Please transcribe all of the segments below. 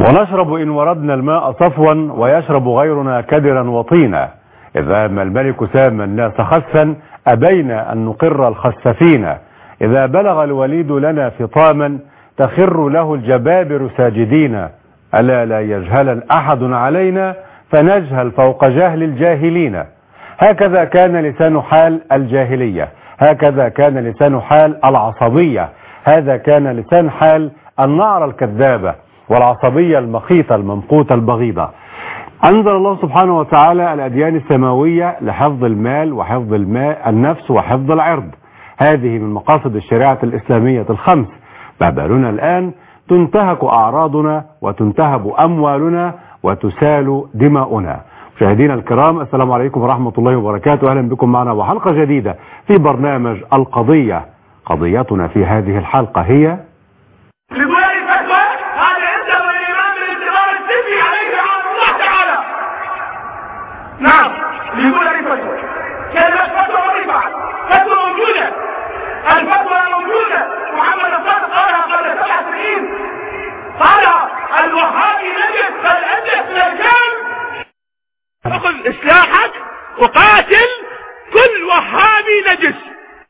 ونشرب إن وردنا الماء صفوا ويشرب غيرنا كدرا وطينا إذا أما الملك سام الناس خسا أبينا أن نقر الخسفين إذا بلغ الوليد لنا فطاما تخر له الجبابر ساجدين ألا لا يجهل أحد علينا فنجهل فوق جهل الجاهلين هكذا كان لسان حال الجاهلية هكذا كان لسان حال العصبية هذا كان لسان حال النعرة الكذابة والعصبية المخيطة الممقوتة البغيضة أنزل الله سبحانه وتعالى الأديان السماوية لحفظ المال وحفظ الماء النفس وحفظ العرض هذه من مقاصد الشريعة الإسلامية الخمس بابلنا الآن تنتهك أعراضنا وتنتهب أموالنا وتسال دماؤنا مشاهدينا الكرام السلام عليكم ورحمة الله وبركاته أهلا بكم معنا وحلقة جديدة في برنامج القضية قضيتنا في هذه الحلقة هي لبناء الفتوى هذا يبدأ من الإمام الاعتبار السفي عليه رحمه الله تعالى نعم لبناء الفتوى كلمة فتوى ورفعت فتوى موجودة الفتوى موجودة محمد الصادق قالها قبل سبع سنين قالها الوهابي نجس بل أنجس من الكلب خذ سلاحك وقاتل كل وهابي نجس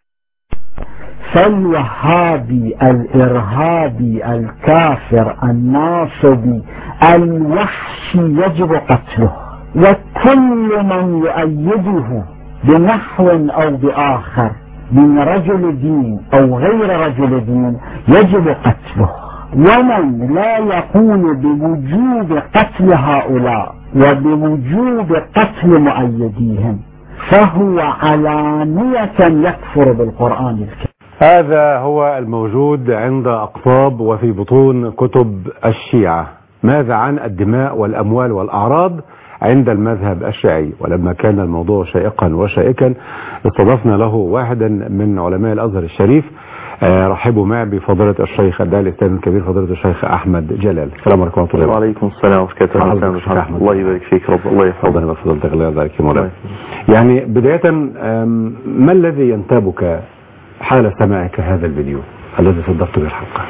فالوهابي الإرهابي الكافر الناصبي الوحشي يجب قتله وكل من يؤيده بنحو أو بآخر من رجل دين أو غير رجل دين يجب قتله ومن لا يقول بوجوب قتل هؤلاء وبوجوب قتل مؤيديهم فهو علانية يكفر بالقرآن الكريم هذا هو الموجود عند أقطاب وفي بطون كتب الشيعة ماذا عن الدماء والأموال والأعراض عند المذهب الشيعي ولما كان الموضوع شائقا وشائكا استضفنا له واحدا من علماء الأزهر الشريف آه، رحبوا معي بفضيلة الشيخ الداعي الإسلامي الكبير فضيلة الشيخ أحمد جلال السلام عليكم ورحمة الله وعليكم السلام ورحمة الله حضرتك وبركاته الشيخ أحمد. الله يبارك فيك رب الله يحفظك ربنا يبارك في فضيلتك الله يرضى عليك يا مولانا الله يعني بداية آم، ما الذي ينتابك حال سماعك هذا الفيديو الذي صدقت به الحلقة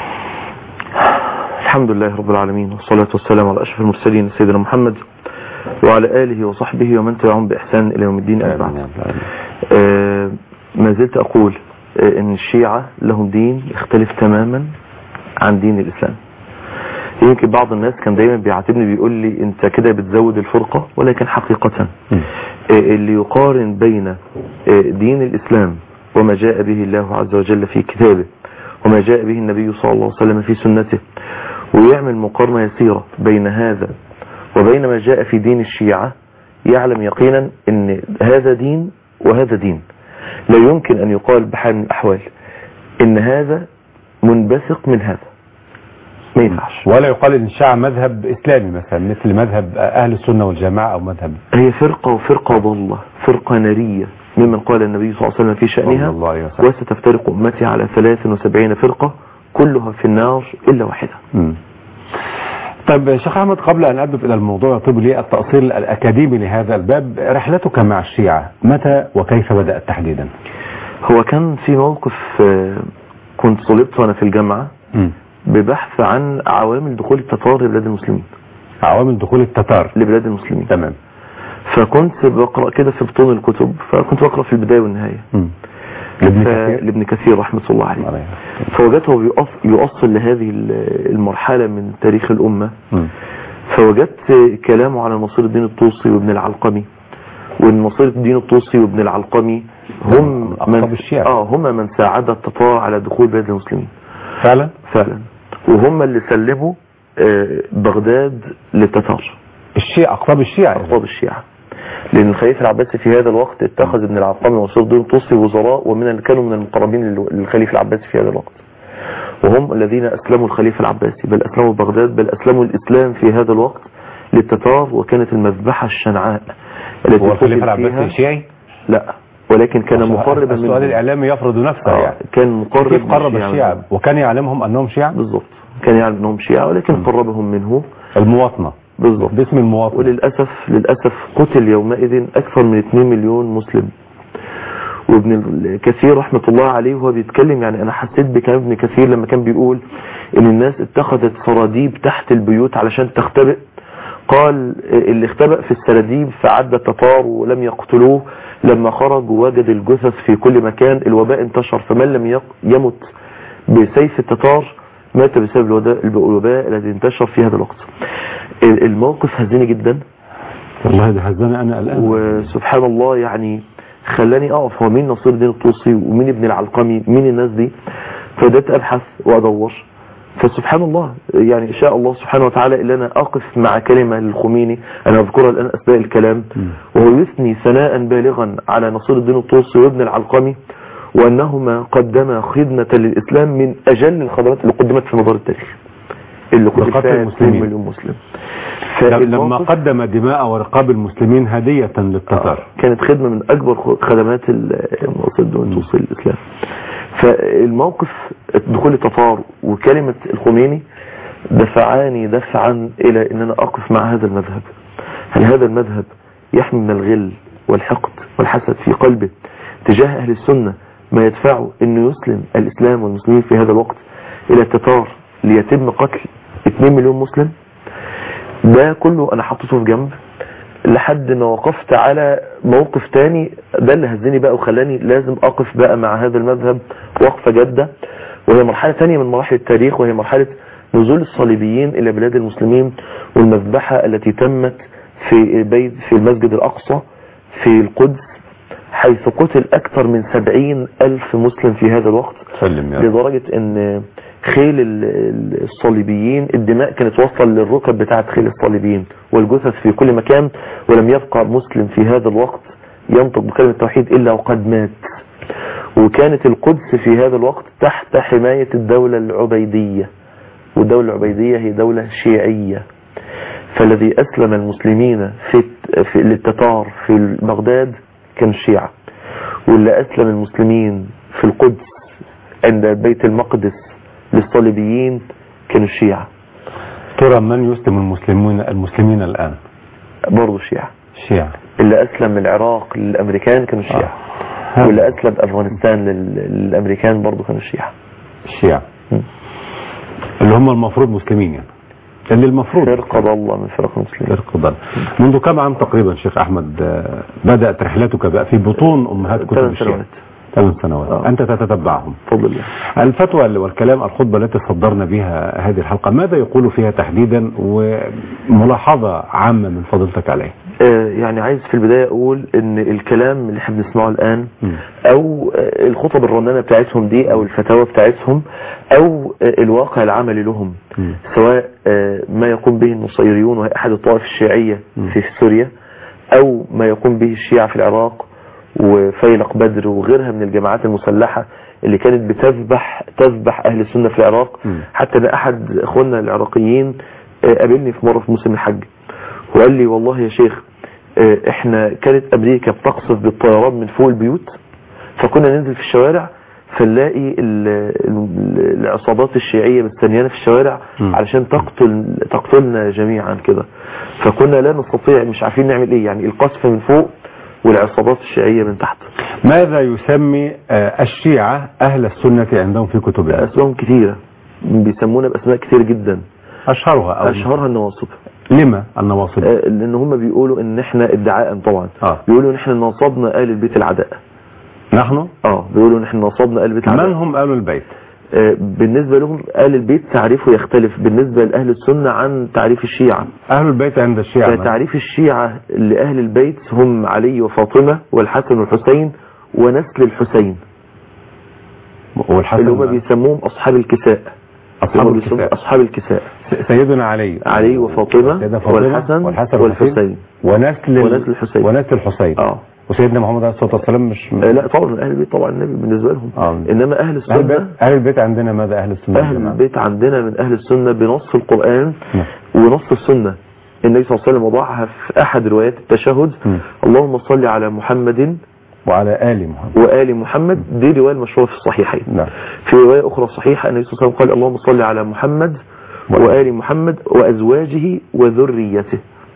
الحمد لله رب العالمين والصلاة والسلام على أشرف المرسلين سيدنا محمد وعلى آله وصحبه ومن تبعهم بإحسان إلى يوم الدين أما آمين بعد يا رب العالمين. آه، ما زلت أقول آه، أن الشيعة لهم دين يختلف تماما عن دين الإسلام يمكن بعض الناس كان دايما بيعاتبني بيقول لي انت كده بتزود الفرقة ولكن حقيقة مم. آه، اللي يقارن بين آه، دين الإسلام وما جاء به الله عز وجل في كتابه وما جاء به النبي صلى الله عليه وسلم في سنته ويعمل مقارنة يسيرة بين هذا وبين ما جاء في دين الشيعة يعلم يقينا ان هذا دين وهذا دين لا يمكن ان يقال بحال من الاحوال ان هذا منبثق من هذا ما ينفعش ولا يقال ان الشيعة مذهب اسلامي مثلا مثل مذهب اهل السنة والجماعة او مذهب هي فرقة وفرقة ضالة فرقة نارية ممن قال النبي صلى الله عليه وسلم في صلى شأنها الله عليه وسلم وستفترق أمتي على 73 فرقة كلها في النار إلا واحدة مم. طيب شيخ احمد قبل ان ادب الى الموضوع يطيب لي التأصيل الاكاديمي لهذا الباب رحلتك مع الشيعة متى وكيف بدأت تحديدا هو كان في موقف آه، كنت طلبت وأنا في الجامعة مم. ببحث عن عوامل دخول التتار لبلاد المسلمين عوامل دخول التتار لبلاد المسلمين تمام فكنت بقرأ كده في بطون الكتب فكنت بقرأ في البداية والنهاية مم. لابن ف- كثير لابن كثير رحمة الله عليه عليه. فوجدته بيؤص- يؤصل لهذه ال- المرحلة من تاريخ الأمة مم. فوجدت كلامه على نصير الدين الطوسي وابن العلقمي وان نصير الدين الطوسي وابن العلقمي هم أقطاب الشيعة. اه هم من ساعد التتار على دخول بلاد المسلمين فعلا فعلا وهم اللي سلموا آه، بغداد للتتار الشيعة اقطاب الشيعة أقطاب الشيعة لأن الخليفة العباسي في هذا الوقت اتخذ ابن العلقمي ونصير الدين الطوسي وزراء ومن كانوا من المقربين لل- للخليفة العباسي في هذا الوقت وهم الذين أسلموا الخليفة العباسي بل أسلموا بغداد بل أسلموا الإسلام في هذا الوقت للتتار وكانت المذبحة الشنعاء التي هو الخليفة قتل العباسي فيها شيعي لا ولكن كان مقربا السؤال منهم الاعلامي يفرض نفسه آه، يعني كان مقرب كيف قرب من الشيعة وكان يعلمهم انهم شيعة بالضبط كان يعلم انهم شيعة ولكن قربهم منه المواطنة بالضبط باسم المواطنة وللأسف للأسف قتل يومئذ أكثر من 2 مليون مسلم وابن كثير رحمة الله عليه وهو بيتكلم يعني انا حسيت بكلام ابن كثير لما كان بيقول ان الناس اتخذت سراديب تحت البيوت علشان تختبئ قال اللي اختبأ في السراديب فعد التتار ولم يقتلوه لما خرج ووجد الجثث في كل مكان الوباء انتشر فمن لم يق- يمت بسيف التتار مات بسبب الودا- الوباء الذي انتشر في هذا الوقت ال- الموقف هزني جدا والله ده هزاني انا الان وسبحان الله يعني خلاني اقف هو مين نصير الدين الطوسي ومين ابن العلقمي مين الناس دي فبدأت ابحث وادور فسبحان الله يعني شاء الله سبحانه وتعالى ان انا اقف مع كلمة للخميني انا اذكرها الان اثناء الكلام وهو يثني ثناء بالغا على نصير الدين الطوسي وابن العلقمي وانهما قدما خدمة للاسلام من اجل الخدمات اللي قدمت في مدار التاريخ اللي قتل لقتل فيها 2 المسلمين. مليون مسلم لما فالموقف- قدم دماء ورقاب المسلمين هدية للتتار كانت خدمة من أكبر خدمات المقصد توصل الإسلام فالموقف دخول التتار وكلمة الخميني دفعاني دفعا إلى أن أنا أقف مع هذا المذهب هل هذا المذهب يحمي من الغل والحقد والحسد في قلبه تجاه أهل السنة ما يدفعه أنه يسلم الإسلام والمسلمين في هذا الوقت إلى التتار ليتم قتل 2 مليون مسلم ده كله أنا حطيته في جنب لحد ما وقفت على موقف تاني ده اللي هزني بقى وخلاني لازم اقف بقى مع هذا المذهب وقفة جادة وهي مرحلة تانية من مراحل التاريخ وهي مرحلة نزول الصليبيين الى بلاد المسلمين والمذبحة التي تمت في بيت في المسجد الاقصى في القدس حيث قتل اكثر من سبعين الف مسلم في هذا الوقت سلم يا رب. لدرجة ان خيل ال- ال- الصليبيين الدماء كانت واصله للركب بتاعت خيل الصليبيين والجثث في كل مكان ولم يبقى مسلم في هذا الوقت ينطق بكلمة التوحيد إلا وقد مات وكانت القدس في هذا الوقت تحت حماية الدولة العبيدية والدولة العبيدية هي دولة شيعية فالذي أسلم المسلمين في, في للتتار في بغداد كان الشيعة واللي أسلم المسلمين في القدس عند بيت المقدس للصليبيين كانوا الشيعة ترى من يسلم المسلمين المسلمين الآن برضه الشيعة الشيعة اللي أسلم العراق للأمريكان كانوا الشيعة آه. واللي أسلم أفغانستان لل- للأمريكان برضه كانوا الشيعة الشيعة م. اللي هم المفروض مسلمين يعني اللي المفروض فرقة ضالة من فرق المسلمين فرق ضل منذ كم عام تقريبا شيخ أحمد آه، بدأت رحلتك بقى في بطون أمهات كتب ثمان الشيعة سنوات ثمان سنوات آه. أنت تتتبعهم بفضل الله الفتوى والكلام الخطبة التي صدرنا بها هذه الحلقة ماذا يقول فيها تحديدا وملاحظة عامة من فضيلتك عليه آه، يعني عايز في البداية أقول إن الكلام اللي احنا بنسمعه الآن م. أو آه، الخطب الرنانة بتاعتهم دي أو الفتاوى بتاعتهم أو آه، الواقع العملي لهم م. سواء آه، ما يقوم به النصيريون وهي أحد الطوائف الشيعية م. في سوريا أو ما يقوم به الشيعة في العراق وفيلق بدر وغيرها من الجماعات المسلحة اللي كانت بتذبح تذبح أهل السنة في العراق م. حتى أنا أحد إخواننا العراقيين آه، قابلني في مرة في موسم الحج وقال لي والله يا شيخ آه، احنا كانت امريكا بتقصف بالطيران من فوق البيوت فكنا ننزل في الشوارع فنلاقي ال- ال- العصابات الشيعية مستنيانا في الشوارع م. علشان تقتل تقتلنا جميعا كده فكنا لا نستطيع مش عارفين نعمل ايه يعني القصف من فوق والعصابات الشيعية من تحت ماذا يسمي آه، الشيعة أهل السنة عندهم في كتبهم اسمائهم كتيرة بيسمونا باسماء كتير جدا أشهرها أو اشهرها النواصب لما النواصب آه، لان هم بيقولوا ان احنا ادعاء طبعا آه. بيقولوا ان احنا نصبنا آل البيت العداء نحن اه بيقولوا ان احنا نصبنا آل البيت من العداء هم آل البيت آه، بالنسبة لهم آل البيت تعريفه يختلف بالنسبة لأهل السنة عن تعريف الشيعة أهل البيت عند الشيعة من؟ فتعريف الشيعة لأهل البيت هم علي وفاطمة والحسن والحسين ونسل الحسين والحسن اللي هم بيسموهم أصحاب الكساء أصحاب هم بيسموهم الكتاب أصحاب الكساء سيدنا علي علي وفاطمة سيدنا فاطمة والحسن والحسن والحسين ونسل ونسل الحسين. ونسل الحسين اه وسيدنا محمد عليه الصلاة والسلام مش آه، لا طبعا أهل البيت طبعا النبي بالنسبة لهم آه. إنما أهل أهل السنة البيت أهل البيت عندنا ماذا أهل السنة أهل والجماعة؟ البيت عندنا من أهل السنة بنص القرآن نعم. ونص السنة النبي صلى الله عليه وسلم وضعها في أحد روايات التشهد مم. اللهم صل على محمد وعلى آل محمد وآل محمد دي رواية المشهورة في الصحيحين نعم في رواية أخرى صحيحة النبي صلى الله عليه وسلم قال اللهم صل على محمد وآل. وآل محمد وأزواجه وذريته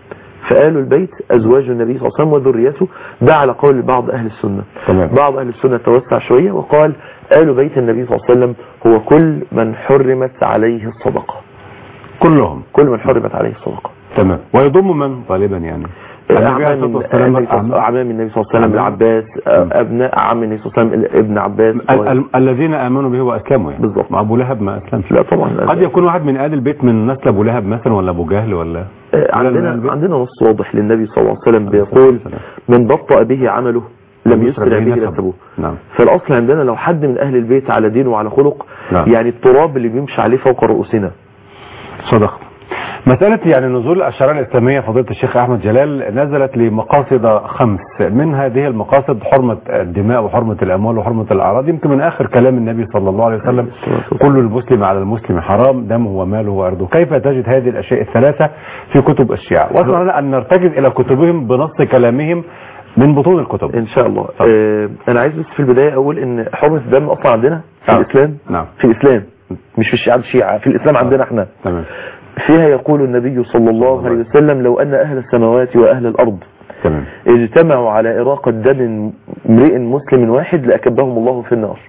فآل البيت أزواج النبي صلى الله عليه وسلم وذريته ده على قول بعض أهل السنة تمام. بعض أهل السنة توسع شوية وقال آل بيت النبي صلى الله عليه وسلم هو كل من حرمت عليه الصدقة كلهم كل من حرمت عليه الصدقة تمام ويضم من غالبا يعني النبي عليه أعمام الصلاة والسلام النبي صلى الله- أعمام النبي صلى الله عليه وسلم أعمام. العباس أبناء عم النبي صلى الله عليه وسلم ابن عباس ال- ال- الذين امنوا به واسلموا يعني بالظبط. ما ابو لهب ما اسلمش لا طبعا لا. قد يكون واحد من آل البيت من نسل ابو لهب مثلا ولا ابو جهل ولا آه، ولا من آل عندنا البيت؟ عندنا نص واضح للنبي صلى الله عليه وسلم عليه الصلاة بيقول والسلام. من بطأ به عمله لم يسرع به نسبه. نسبه نعم فالاصل عندنا لو حد من اهل البيت على دين وعلى خلق نعم. يعني التراب اللي بيمشي عليه فوق رؤوسنا صدق مسألة يعني نزول الشريعة الإسلامية فضيلة الشيخ أحمد جلال نزلت لمقاصد خمس من هذه المقاصد حرمة الدماء وحرمة الأموال وحرمة الأعراض يمكن من آخر كلام النبي صلى الله عليه وسلم كل المسلم على المسلم حرام دمه وماله وأرضه كيف تجد هذه الأشياء الثلاثة في كتب الشيعة وأسمع لنا أن نرتكز إلى كتبهم بنص كلامهم من بطون الكتب ان شاء الله آه انا عايز بس في البدايه اقول ان حرمه الدم اصلا عندنا في آه. الاسلام نعم في الاسلام مش في الشيعه الشيعه في الاسلام عندنا احنا تمام فيها يقول النبي صلى الله عليه وسلم لو ان اهل السماوات واهل الارض تمام اجتمعوا على إراقة دم امرئ مسلم واحد لأكبهم الله في النار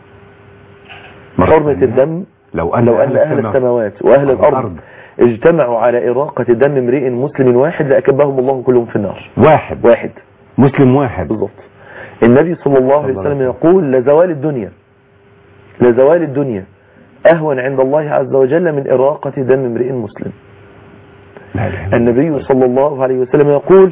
مرة حرمة ثانية. الدم لو أن, لو أن أهل السماوات وأهل الأرض الأرض. اجتمعوا على إراقة دم امرئ مسلم واحد لأكبهم الله كلهم في النار واحد واحد مسلم واحد بالضبط النبي صلى الله عليه الله وسلم عليه يقول لزوال الدنيا لزوال الدنيا أهون عند الله عز وجل من إراقة دم امرئ مسلم لا إله إلا النبي صلى الله عليه وسلم يقول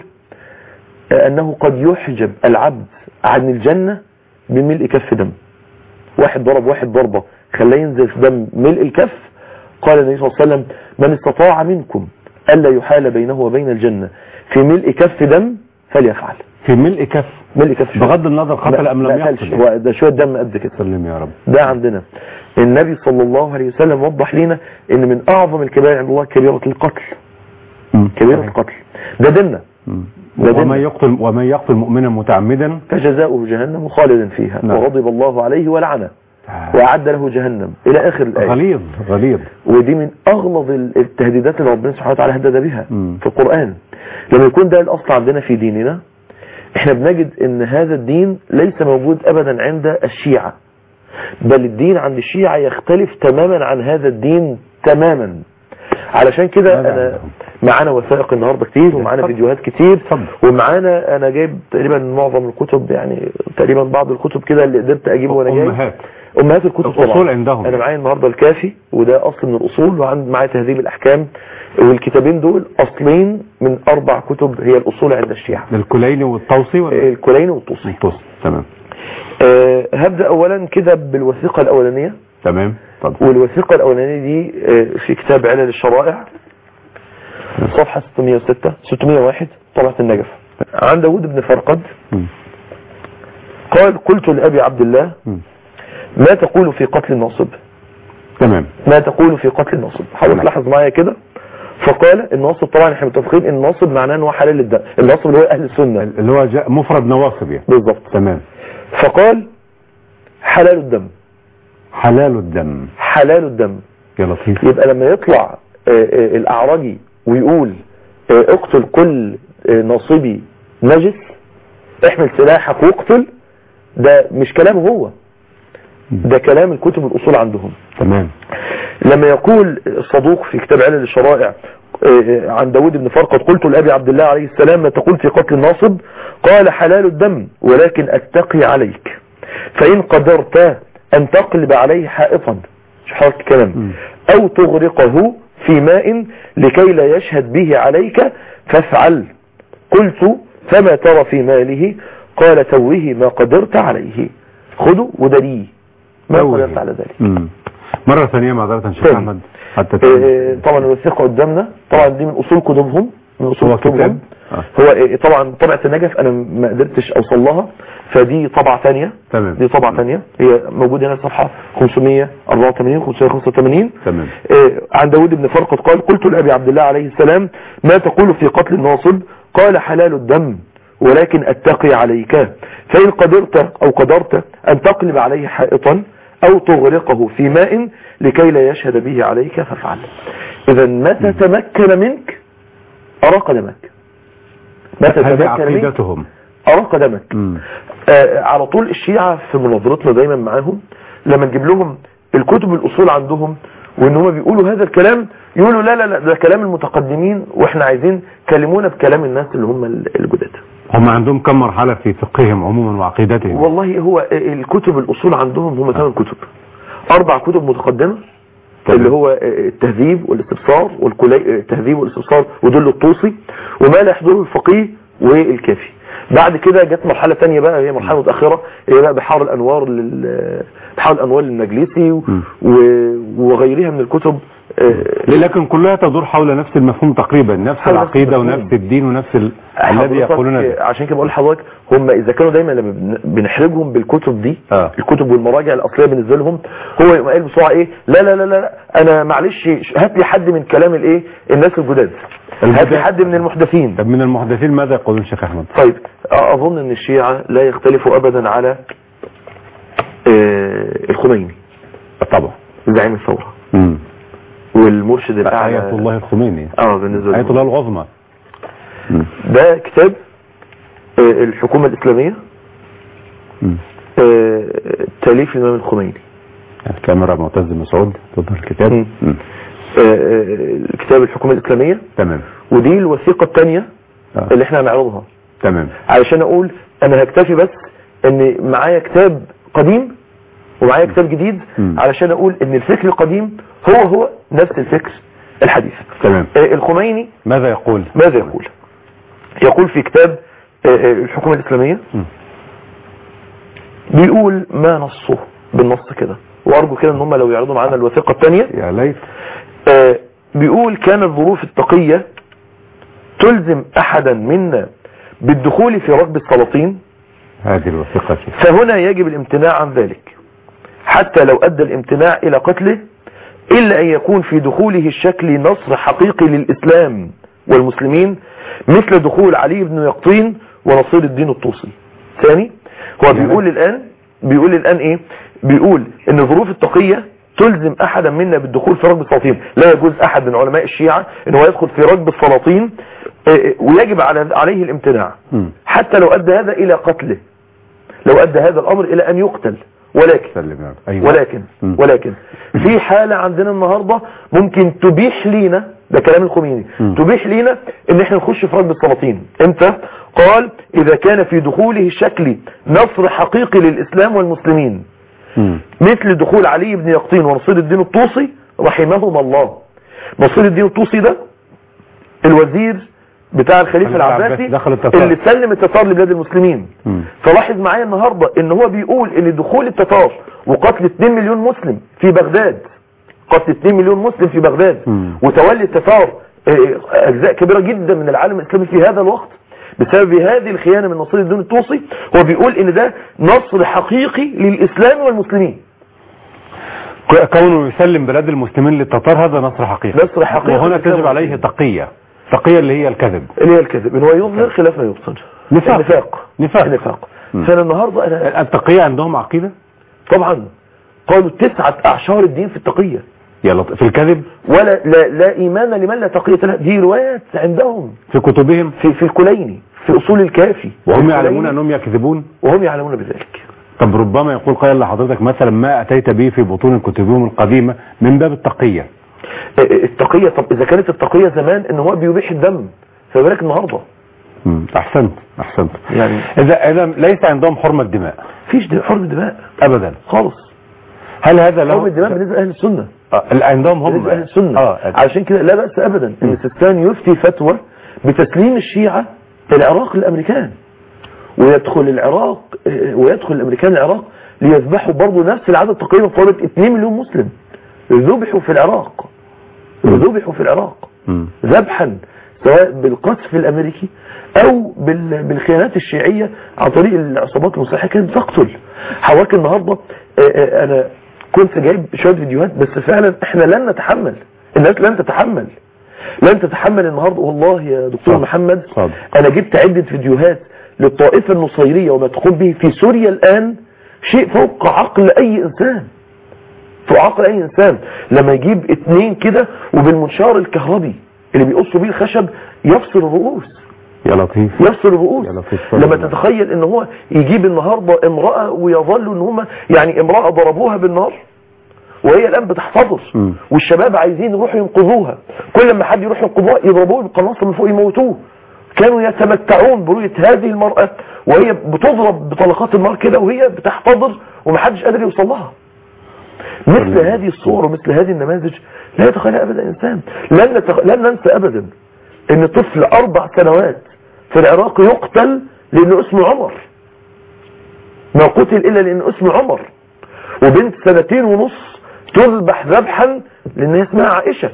أنه قد يحجب العبد عن الجنة بملء كف دم واحد ضرب واحد ضربة خلاه ينزل في دم ملء الكف قال النبي صلى الله عليه وسلم من استطاع منكم ألا يحال بينه وبين الجنة في ملء كف دم فليفعل في ملء كف ملء كف شوية. بغض النظر قتل لا- أم لا لم قتلش. يقتل هو ده شوية دم قد كده سلم يا رب ده عندنا النبي صلى الله عليه وسلم وضح لنا ان من اعظم الكبائر عند الله كبيرة القتل كبيرة صحيح. القتل ده ديننا مم. ده دين. ومن يقتل ومن يقتل مؤمنا متعمدا فجزاؤه جهنم خالدا فيها نعم. وغضب الله عليه ولعنه وأعد له جهنم إلى آخر الآية غليظ غليظ ودي من أغلظ التهديدات اللي ربنا سبحانه وتعالى هدد بها مم. في القرآن لما يكون ده الأصل عندنا في ديننا احنا بنجد ان هذا الدين ليس موجود أبدا عند الشيعة بل الدين عند الشيعة يختلف تماما عن هذا الدين تماما علشان كده ماذا انا عندهم؟ معانا وثائق النهارده كتير ومعانا اتفضل. فيديوهات كتير اتفضل. ومعانا انا جايب تقريبا معظم الكتب يعني تقريبا بعض الكتب كده اللي قدرت اجيبه وانا جاي أمهات امهات الكتب الأصول طبعا عندهم. انا معايا النهارده الكافي وده اصل من الاصول وعند معايا تهذيب الاحكام والكتابين دول اصلين من اربع كتب هي الاصول عند الشيعة الكليني والطوسي ولا الكليني والطوسي الطوسي تمام أه هبدا اولا كده بالوثيقه الاولانيه تمام اتفضل والوثيقه الاولانيه دي آه، في كتاب علل الشرائع صفحه 606 601 طبعه النجف عن داود بن فرقد مم. قال قلت لابي عبد الله مم. ما تقول في قتل الناصب تمام ما تقول في قتل الناصب حاول تلاحظ معايا كده فقال الناصب طبعا احنا متفقين ان الناصب معناه ان هو حلال الدم الناصب اللي هو اهل السنه اللي هو جاء مفرد نواصب يعني بالظبط تمام فقال حلال الدم حلال الدم حلال الدم يا لطيف يبقى لما يطلع آه، آه، الاعرجي ويقول آه، اقتل كل آه، ناصبي نجس احمل سلاحك واقتل ده مش كلامه هو ده كلام الكتب الاصول عندهم تمام لما يقول الصدوق في كتاب علل الشرائع آه، عن داود بن فرقد قلت لأبي عبد الله عليه السلام ما تقول في قتل الناصب قال حلال الدم ولكن أتقي عليك فإن قدرت أن تقلب عليه حائطا شو حرك الكلام أو تغرقه في ماء لكي لا يشهد به عليك فافعل قلت فما ترى في ماله قال توه ما قدرت عليه خذوا ودليه ما توه. قدرت على ذلك مم. مرة ثانية معذرة شيخ تاني. أحمد حتى إيه، طبعا الوثيقة قدامنا طبعا دي من اصول كتبهم من اصول هو كتبهم كتاب؟ آه. هو إيه، طبعا طبعة النجف انا ما قدرتش اوصل لها فدي طبعة ثانية تمام. دي طبعة ثانية هي موجودة هنا صفحة 584 585 تمام. إيه، عن داود بن فرقد قال قلت لأبي عبد الله عليه السلام ما تقول في قتل الناصب قال حلال الدم ولكن اتقي عليك فإن قدرت أو قدرت أن تقلب عليه حائطا أو تغرقه في ماء لكي لا يشهد به عليك فافعل إذا متى تمكن منك أراق دمك مثلا هذه تمام كلامي عقيدتهم ارى قدمك مم. آه على طول الشيعة في مناظرتنا دايما معاهم لما نجيب لهم الكتب الاصول عندهم وان هم بيقولوا هذا الكلام يقولوا لا لا لا ده كلام المتقدمين واحنا عايزين كلمونا بكلام الناس اللي هم الجداد هم عندهم كم مرحلة في فقههم عموما وعقيدتهم والله هو الكتب الاصول عندهم هم ثمان كتب اربع كتب متقدمه تمام. اللي هو التهذيب والاستبصار والكلي التهذيب والاستبصار ودل الطوسي وما لا يحضره الفقيه والكافي بعد كده جت مرحلة تانية بقى هي مرحلة متأخرة هي بقى بحار الأنوار لل بحار الأنوار للمجلسي و... م. و- وغيرها من الكتب آه، لكن كلها تدور حول نفس المفهوم تقريبا نفس حول نفس العقيدة المفهوم. ونفس الدين ونفس ال... الذي حضرتك يقولون به. عشان كده بقول لحضرتك هم اذا كانوا دايما لما بن- بنحرجهم بالكتب دي آه. الكتب والمراجع الاصليه بالنسبه لهم هو يقوم قايل بسرعه ايه لا لا لا لا انا معلش هات لي حد من كلام الايه الناس الجداد هات لي الجداد. حد من المحدثين طب من المحدثين ماذا يقولون شيخ أحمد طيب اظن ان الشيعة لا يختلفوا ابدا على آه، الخميني طبعا زعيم الثورة مم. والمرشد الاعلى آية الله الخميني اه بالنسبة آية لهم. الله العظمى مم. ده كتاب آه، الحكومة الاسلامية مم. آه، تاليف الامام الخميني الكاميرا معتز مسعود تظهر الكتاب مم. مم. آه، آه، كتاب الحكومة الاسلامية تمام ودي الوثيقة الثانية آه. اللي احنا هنعرضها تمام علشان اقول انا هكتفي بس ان معايا كتاب قديم ومعايا كتاب جديد مم. علشان اقول ان الفكر القديم هو هو نفس الفكر الحديث تمام آه، الخميني ماذا يقول ماذا يقول يقول في كتاب آه، آه، الحكومة الإسلامية مم. بيقول ما نصه بالنص كده وارجو كده ان هم لو يعرضوا معانا الوثيقة الثانية يا ليت آه، بيقول كانت ظروف التقية تلزم احدا منا بالدخول في ركب السلاطين هذه الوثيقة فهنا يجب الامتناع عن ذلك حتى لو ادى الامتناع الى قتله الا ان يكون في دخوله الشكل نصر حقيقي للاسلام والمسلمين مثل دخول علي بن يقطين ونصير الدين الطوسي ثاني هو يعني- بيقول الان بيقول الان ايه بيقول ان ظروف التقية تلزم احدا منا بالدخول في ركب السلاطين لا يجوز احد من علماء الشيعة ان هو يدخل في ركب السلاطين آه، آه، ويجب على عليه الامتناع مم. حتى لو ادى هذا الى قتله لو ادى هذا الامر الى ان يقتل ولكن سلم يا رب. أيوة. ولكن مم. ولكن في حالة عندنا النهاردة ممكن تبيح لينا ده كلام الخميني مم. تبيح لينا ان احنا نخش في ركب السلاطين امتى قال اذا كان في دخوله الشكلي نصر حقيقي للاسلام والمسلمين مم. مثل دخول علي بن يقطين ونصير الدين الطوسي رحمهما الله نصير الدين الطوسي ده الوزير بتاع الخليفة خليفة العباسي العباسي دخل التتار. اللي سلم التتار لبلاد المسلمين مم. فلاحظ معايا النهاردة ان هو بيقول ان دخول التتار وقتل 2 مليون مسلم في بغداد قتل 2 مليون مسلم في بغداد مم. وتولي التتار آه، اجزاء كبيرة جدا من العالم الاسلامي في هذا الوقت بسبب هذه الخيانة من نصير الدين الطوسي هو بيقول ان ده نصر حقيقي للاسلام والمسلمين ك- كونه يسلم بلاد المسلمين للتتار هذا نصر حقيقي نصر حقيقي وهنا للإسلام تجب عليه والمسلمين. تقية تقية اللي هي الكذب اللي هي الكذب ان هو يظهر خلاف ما يبطن نفاق. النفاق نفاق. النفاق مم. فانا النهارده انا التقية عندهم عقيدة طبعا قالوا تسعة اعشار الدين في التقية يا لط- في الكذب ولا لا, لا ايمان لمن لا تقية له دي روايات عندهم في كتبهم في في الكليني في اصول الكافي وهم الكليني، يعلمون انهم يكذبون وهم يعلمون بذلك طب ربما يقول قائل لحضرتك مثلا ما اتيت به في بطون كتبهم القديمة من باب التقية التقية طب اذا كانت التقية زمان ان هو بيبيح الدم فما بالك النهارده مم. احسنت احسنت يعني اذا اذا ليس عندهم حرمة دماء فيش د- حرم دماء ابدا خالص هل هذا له حرم الدماء بالنسبه لاهل السنه آه، اللي عندهم هم بالنسبه لاهل السنه اه علشان كده لا باس ابدا ان سيستان يفتي فتوى بتسليم الشيعة العراق للامريكان ويدخل العراق آه، ويدخل الامريكان العراق ليذبحوا برضه نفس العدد تقريبا قرابه 2 مليون مسلم ذبحوا في العراق ذبحوا في العراق مم. ذبحا سواء بالقذف الامريكي او بال- بالخيانات الشيعية عن طريق العصابات المسلحة كانت تقتل حواك النهاردة آه، آه، انا كنت جايب شوية فيديوهات بس فعلا احنا لن نتحمل الناس لن تتحمل لن تتحمل النهاردة والله يا دكتور صادق. محمد صادق. انا جبت عدة فيديوهات للطائفة النصيرية وما تقوم به في سوريا الان شيء فوق عقل اي انسان فوق عقل اي انسان لما يجيب اتنين كده وبالمنشار الكهربي اللي بيقصوا بيه الخشب يفصل الرؤوس يا لطيف يفصل الرؤوس يا لطيف صلى لما الله. تتخيل ان هو يجيب النهارده امراه ويظلوا ان هم يعني امراه ضربوها بالنار وهي الان بتحتضر مم. والشباب عايزين يروحوا ينقذوها كل ما حد يروح ينقذوها يضربوه بالقناصه من فوق يموتوه كانوا يتمتعون برؤيه هذه المراه وهي بتضرب بطلقات النار كده وهي بتحتضر ومحدش قادر يوصل لها مثل هذه الصور ومثل هذه النماذج لا يتخيلها ابدا انسان لن, نتخ... لن ننسى ابدا ان طفل اربع سنوات في العراق يقتل لانه اسمه عمر ما قتل الا لانه اسمه عمر وبنت سنتين ونص تذبح ذبحا لان هي اسمها عائشة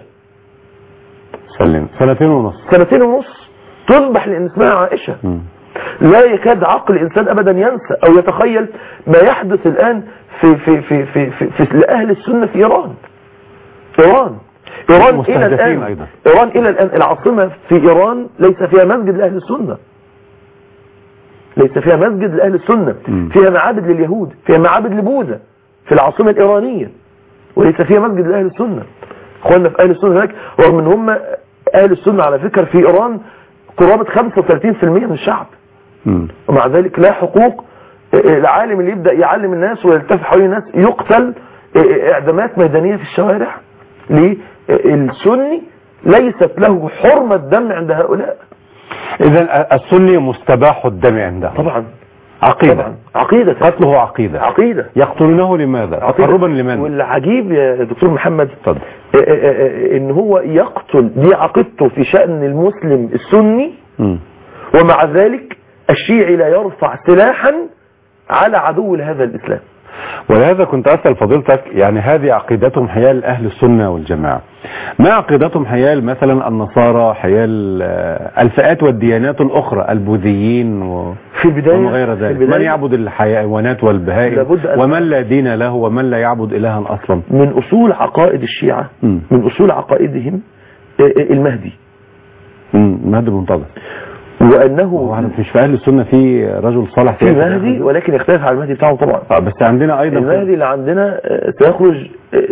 سلم سنتين ونص سنتين ونص تذبح لان اسمها عائشة مم. لا يكاد عقل الانسان ابدا ينسى او يتخيل ما يحدث الان في في في في, في, في لاهل السنه في ايران ايران ايران الى مستهدفين الان أيضا. ايران الى الان العاصمه في ايران ليس فيها مسجد لاهل السنه ليس فيها مسجد لاهل السنه مم. فيها معابد لليهود فيها معابد لبوذا في العاصمه الايرانيه وليس فيها مسجد لاهل السنه اخواننا في اهل السنه هناك رغم ان هم اهل السنه على فكره في ايران قرابه 35% من الشعب مم. ومع ذلك لا حقوق العالم اللي يبدأ يعلم الناس ويلتف حوالين الناس يقتل اعدامات ميدانية في الشوارع ليه السني ليست له حرمة دم عند هؤلاء اذا السني مستباح الدم عنده طبعا عقيدة طبعا عقيدة قتله عقيدة عقيدة يقتلونه لماذا عقيدة. تقربا لمن والعجيب يا دكتور محمد اتفضل اه اه اه ان هو يقتل دي عقيدته في شأن المسلم السني مم. ومع ذلك الشيعي لا يرفع سلاحا على عدو لهذا الإسلام ولهذا كنت أسأل فضيلتك يعني هذه عقيدتهم حيال أهل السنة والجماعة ما عقيدتهم حيال مثلا النصارى حيال آه، الفئات والديانات الأخرى البوذيين و... في البداية وما غير في ذلك البداية من يعبد الحيوانات والبهائم لابد أن- ومن لا دين له ومن لا يعبد إلها أصلا من أصول عقائد الشيعة مم. من أصول عقائدهم آه، آه، المهدي مم، مهدي منتظر وأنه هو احنا مش في أهل السنة في رجل صالح في مهدي ولكن يختلف عن المهدي بتاعه طبعا آه، بس عندنا أيضا المهدي اللي عندنا آه، سيخرج آه،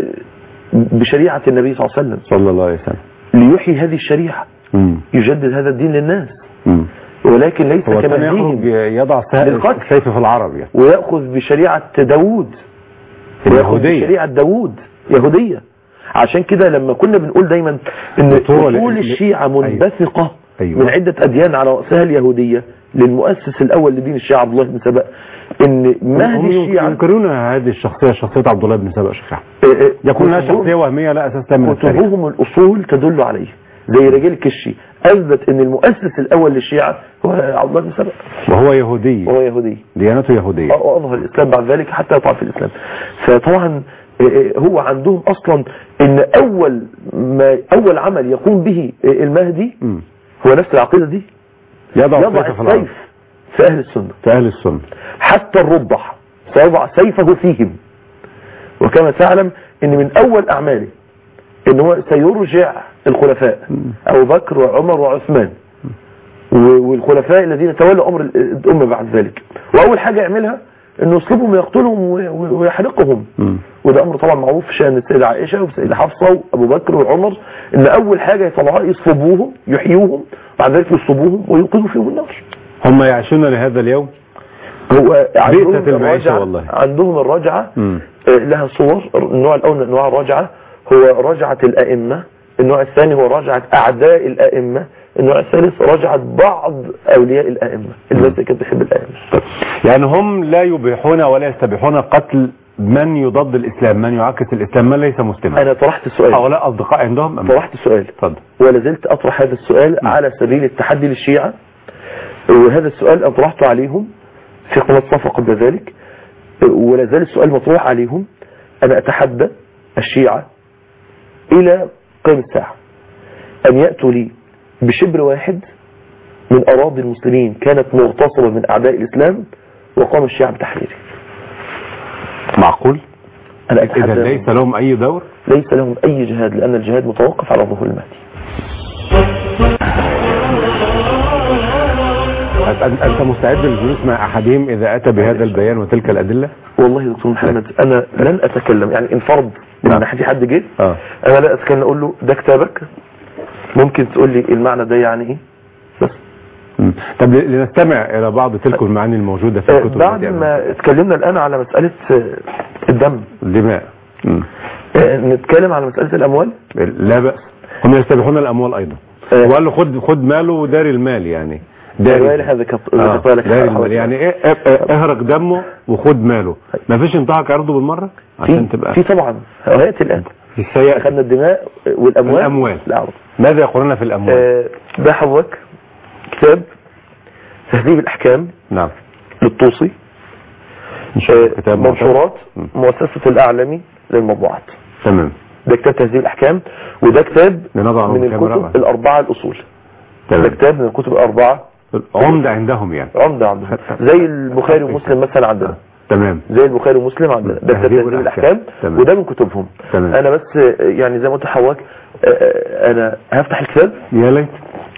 بشريعة النبي صلى الله عليه وسلم صلى الله عليه وسلم ليحيي هذه الشريعة مم. يجدد هذا الدين للناس مم. ولكن ليس هو كان يخرج كمهديهم يضع للقتل. السيف في العرب يعني ويأخذ بشريعة داوود ويأخذ اليهودية. بشريعة داوود يهودية عشان كده لما كنا بنقول دايما ان دكتور، اصول ل- ل- الشيعة أيوة. منبثقة أيوة. من عدة اديان على رأسها اليهودية للمؤسس الاول لدين الشيعة عبد الله بن سبأ ان هم مهدي الشيعة ينكرون هذه الشخصية شخصية عبد الله بن سبأ شيخ أحمد. آه، آه، يكون لها كتبهم- شخصية وهمية لا أساس لها من التاريخ كتبهم الاصول تدل عليه زي رجال الكشي اثبت ان المؤسس الاول للشيعة هو عبد الله بن سبأ وهو يهودي وهو يهودي ديانته يهودية واظهر الاسلام بعد ذلك حتى يطلع في الاسلام فطبعا آه، آه، هو عندهم اصلا ان اول ما اول عمل يقوم به آه، المهدي مم. هو نفس العقيده دي يضع يضع السيف في العرب السيف في اهل السنه في أهل السنة حتى الرضع سيضع سيفه فيهم وكما تعلم ان من اول اعماله ان هو سيرجع الخلفاء ابو بكر وعمر وعثمان و- والخلفاء الذين تولوا امر ال- الامه بعد ذلك واول حاجه يعملها انه يصلبهم ويقتلهم و- و- ويحرقهم مم. وده امر طبعا معروف في شان السيده عائشه والسيده حفصه وابو بكر وعمر ان اول حاجه يطلعوها يصلبوهم يحيوهم بعد ذلك يصلبوهم ويوقظوا فيهم النار هم يعيشون لهذا اليوم هو عندهم بئست المعيشة الرجعة- والله. عندهم الرجعة مم. آه، لها صور النوع الأول من أنواع الرجعة هو رجعة الأئمة النوع الثاني هو رجعة أعداء الأئمة النوع الثالث رجعة بعض أولياء الأئمة الناس اللي كانت بتحب الأئمة يعني هم لا يبيحون ولا يستبيحون قتل من يضاد الإسلام من يعكس الإسلام من ليس مسلما أنا طرحت السؤال هؤلاء أصدقاء عندهم أم لا؟ طرحت السؤال اتفضل ولا زلت أطرح هذا السؤال على سبيل التحدي للشيعة وهذا السؤال أنا طرحته عليهم في قناة صفا قبل ذلك ولا زال السؤال مطروح عليهم أنا أتحدى الشيعة إلى قيام الساعة أن يأتوا لي بشبر واحد من أراضي المسلمين كانت مغتصبة من أعداء الإسلام وقام الشيعة بتحريره معقول أنا إذا أتحدى ليس لهم أي دور ليس لهم أي جهاد لأن الجهاد متوقف على ظهور المهدي أنت أنت مستعد للجلوس مع أحدهم إذا أتى بهذا البيان وتلك الأدلة والله يا دكتور محمد انا لن اتكلم يعني ان فرض نعم. ان في حد جه آه. انا لا اتكلم اقول له ده كتابك ممكن تقول لي المعنى ده يعني ايه بس مم. طب ل- لنستمع الى بعض تلك المعاني الموجوده في آه، الكتب بعد التي ما اتكلمنا الآن على مسألة آه، الدم الدماء مم. آه، نتكلم على مسألة الأموال لا بأس هم يستبيحون الاموال ايضا آه. وقال له خد خد ماله وداري المال يعني الرواية هذا كط- آه، ذكرت لك داري حوالي- المال يعني ايه اه- اه- اهرق دمه وخد ماله ما فيش انتهك عرضه بالمره عشان في تبقى في طبعا هيأتي الآن في السيئة أخذنا الدماء والأموال الأموال. لا ماذا يقولون في الاموال آه، ده حضرتك كتاب تهذيب الأحكام نعم للطوسي ان شاء الله آه، كتاب معتبر. منشورات مم. مؤسسة الأعلمي للمطبوعات تمام ده كتاب تهذيب الأحكام وده كتاب لنضع من الكاميرا الكتب بعد. الأربعة الأصول ده تمام كتاب من الكتب الأربعة عمدة عندهم يعني عمدة عندهم زي البخاري ومسلم مثلا عندنا تمام زي البخاري ومسلم عندنا ده كتاب تهذيب تهذيب الأحكام. الأحكام تمام. وده من كتبهم تمام. أنا بس آه، يعني زي ما قلت لحضرتك آه، آه، أنا هفتح الكتاب يا ليت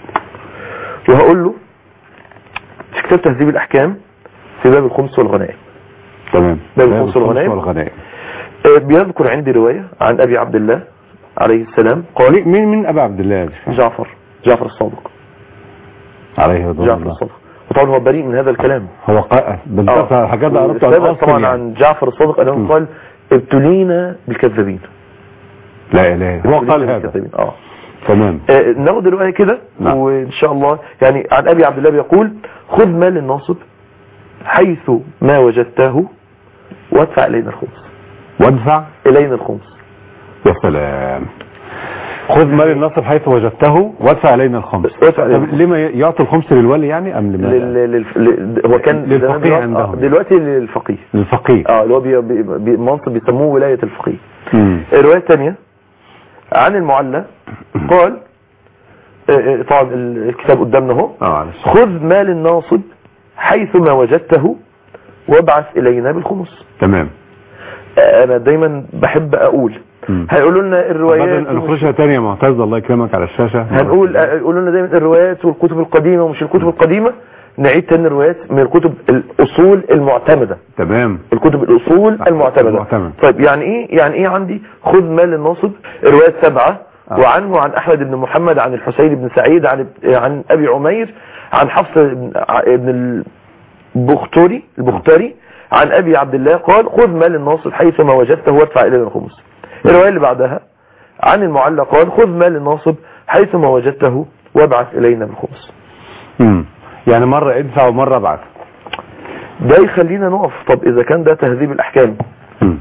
وهقول له في كتاب تهذيب الأحكام في باب الخمس والغنائم تمام ده باب الخمس والغنائم. والغنائم آه، بيذكر عندي رواية عن أبي عبد الله عليه السلام قال مين من ابا عبد الله جعفر جعفر الصادق عليه رضوان جعفر الله الصادق وطبعا هو بريء من هذا الكلام هو قائل بالضبط آه. الحاجات دي قربت عن والثابت اصل طبعا يعني. عن جعفر الصادق م. انه قال ابتلينا بالكذابين لا اله هو ابتلينا قال هذا بالكذابين. اه تمام آه، ناخد الرواية كده نعم. وإن شاء الله يعني عن أبي عبد الله بيقول خذ مال الناصب حيث ما وجدته وادفع إلينا الخمس وادفع إلينا الخمس يا سلام خذ مال النصب حيث وجدته وادفع علينا الخمس وادفع علينا طب الخمس. لما يعطي الخمس للولي يعني ام لماذا لل... لل... لل... هو كان للفقيه زمان دلوقتي- عندهم. آه، دلوقتي للفقيه للفقيه اه اللي هو بي... بي... بي... منصب بيسموه ولاية الفقيه مم. الرواية الثانية عن المعلى قال آه، آه، طبعا الكتاب قدامنا اهو اه معلش خذ مال الناصب حيث ما وجدته وابعث إلينا بالخمس تمام انا دايما بحب اقول مم. هيقولوا لنا الروايات بدل نخرجها تانية يا معتز الله يكرمك على الشاشة هنقول يقولوا لنا دايما الروايات والكتب القديمة ومش الكتب القديمة نعيد تاني الروايات من الكتب الاصول المعتمدة تمام الكتب الاصول آه، المعتمدة المعتمد. طيب يعني ايه يعني ايه عندي خذ مال الناصب روايات سبعة آه. وعنه عن احمد بن محمد عن الحسين بن سعيد عن عن ابي عمير عن حفص بن بن البختوري البختاري عن ابي عبد الله قال خذ مال الناصب حيث ما وجدته وادفع الينا الخمس الروايه اللي بعدها عن المعلى قال خذ مال الناصب حيث ما وجدته وابعث الينا بالخمس مم. يعني مرة ادفع ومرة ابعت ده يخلينا نقف طب اذا كان ده تهذيب الاحكام مم.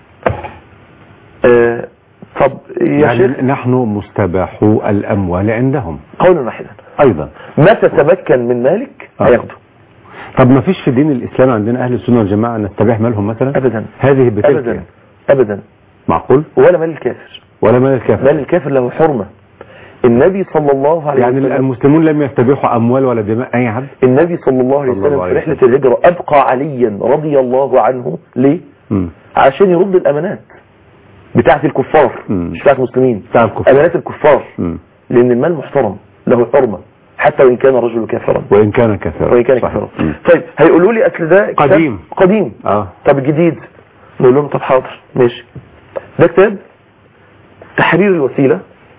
آه طب يا يعني شيخ نحن مستباحو الاموال عندهم قولا واحدا ايضا متى تمكن من مالك آه. هياخده طب ما فيش في دين الاسلام عندنا اهل السنة والجماعة نستبيح مالهم مثلا ابدا هذه بتلك ابدا يعني. ابدا معقول ولا مال الكافر ولا مال الكافر مال الكافر له حرمة النبي صلى الله عليه يعني وسلم المسلمون لم يستبيحوا اموال ولا دماء اي حد النبي صلى الله عليه صلى وسلم الله في عليه رحلة الهجرة أبقى عليا رضي الله عنه ليه؟ مم. عشان يرد الأمانات بتاعت الكفار مم. مش بتاعت المسلمين بتاع الكفار. أمانات الكفار مم. لأن المال محترم له حرمة حتى وإن كان الرجل كافرا وان كان كافرا وإن كان صحيح. كافرا مم. طيب هيقولوا لي أصل ده كتاب قديم. قديم اه طب الجديد نقول لهم طب حاضر ماشي ده كتاب تحرير الوسيلة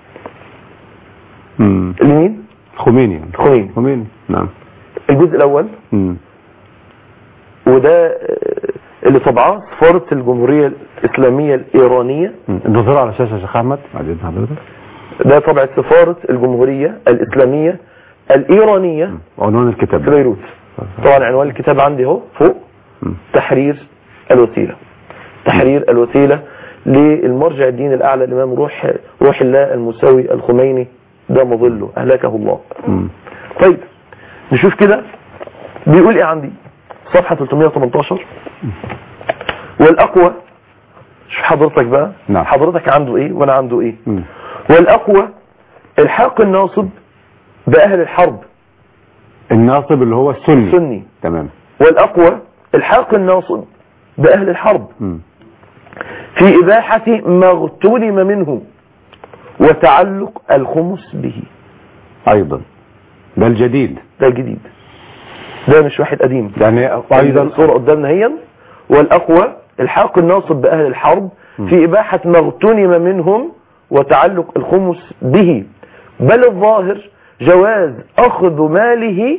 مم. لمين؟ خميني يعني. خميني خميني نعم الجزء الأول مم. وده آه، اللي طبعاه سفارة الجمهورية الإسلامية الإيرانية مم. انتظروا على الشاشة يا شيخ احمد بعد اذن حضرتك ده طبع سفارة الجمهورية الإسلامية الإيرانية عنوان الكتاب في بيروت طبعا عنوان الكتاب عندي اهو فوق مم. تحرير الوسيلة تحرير الوسيلة للمرجع الدين الأعلى الإمام روح روح الله المساوي الخميني ده مظله أهلكه الله مم. طيب نشوف كده بيقول ايه عندي صفحة 318 والأقوى شوف حضرتك بقى نعم. حضرتك عنده ايه وانا عنده ايه مم. والأقوى الحاق الناصب بأهل الحرب الناصب اللي هو السني السني تمام والأقوى الحاق الناصب بأهل الحرب مم. في إباحة ما اغتنم منه وتعلق الخمس به ايضا ده الجديد ده الجديد ده مش واحد قديم يعني ايضا الصورة قدامنا هي والأقوى الحاق الناصب بأهل الحرب في إباحة ما اغتنم منهم وتعلق الخمس به بل الظاهر جواز أخذ ماله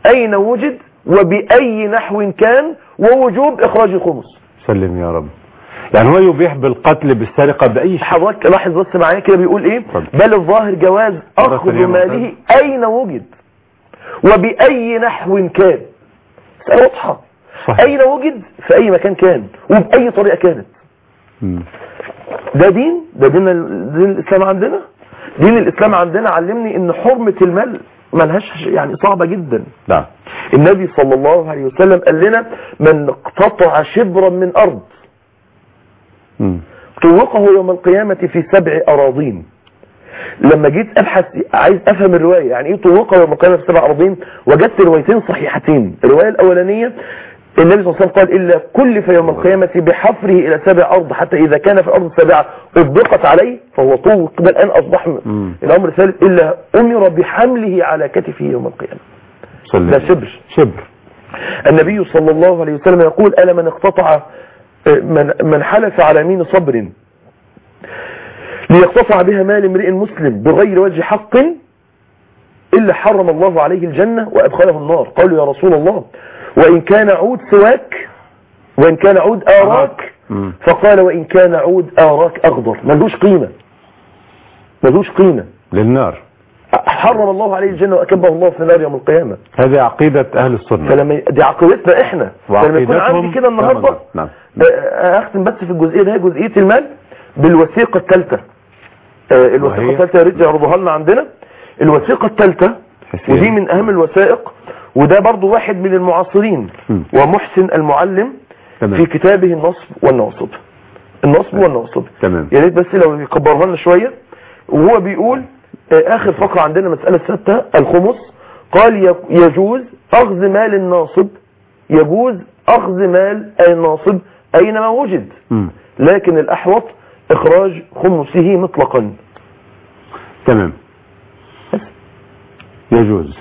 أين وجد وبأي نحو كان ووجوب إخراج الخمس سلم يا رب يعني هو يبيح بالقتل بالسرقة بأي شيء حضرتك لاحظ بس معايا كده بيقول ايه اتفضل. بل الظاهر جواز مرة أخذ ثانية ماله أين وجد وبأي نحو كان مسألة واضحة صحيح. أين وجد في أي مكان كان وبأي طريقة كانت مم. ده دين ده دين, ال- دين الإسلام عندنا دين الإسلام عندنا علمني إن حرمة المال ملهاش يعني صعبة جدا نعم النبي صلى الله عليه وسلم قال لنا من اقتطع شبرا من أرض مم. طوقه يوم القيامة في سبع أراضين لما جيت أبحث عايز أفهم الرواية يعني إيه طوقه يوم القيامة في سبع أراضين وجدت روايتين صحيحتين الرواية الأولانية النبي صلى الله عليه وسلم قال إلا كلف يوم القيامة بحفره إلى سبع أرض حتى إذا كان في الأرض السابعة أطبقت عليه فهو طوق بل الآن أصبح م- مم. الأمر الثالث إلا أمر بحمله على كتفه يوم القيامة سلم ده شبر شبر النبي صلى الله عليه وسلم يقول ألا من اقتطع من, من حلف على يمين صبر ليقتطع بها مال امرئ مسلم بغير وجه حق إلا حرم الله عليه الجنة وأدخله النار قالوا يا رسول الله وإن كان عود سواك وإن كان عود آراك مم. فقال وإن كان عود آراك أخضر ملوش قيمة ملوش قيمة للنار حرم الله عليه الجنة وأكبه الله في النار يوم القيامة هذه عقيدة أهل السنة فلما دي عقيدتنا احنا فلما يكون وعقيدتهم عندي كده النهارده نعم. آه، اختم بس في الجزئيه ده جزئيه المال بالوثيقه الثالثه الوثيقه وهي؟ الثالثه يا ريت يعرضوها لنا عندنا الوثيقه الثالثه حسين. ودي من اهم الوثائق وده برضو واحد من المعاصرين مم. ومحسن المعلم تمام. في كتابه النصب والنواصب النصب والنواصب تمام. يا ريت بس لو يكبرها لنا شويه وهو بيقول آه، اخر فقره عندنا مساله ثابته الخمس قال ي- يجوز اخذ مال الناصب يجوز اخذ مال الناصب اينما وجد مم. لكن الاحوط اخراج خمسه مطلقا تمام يجوز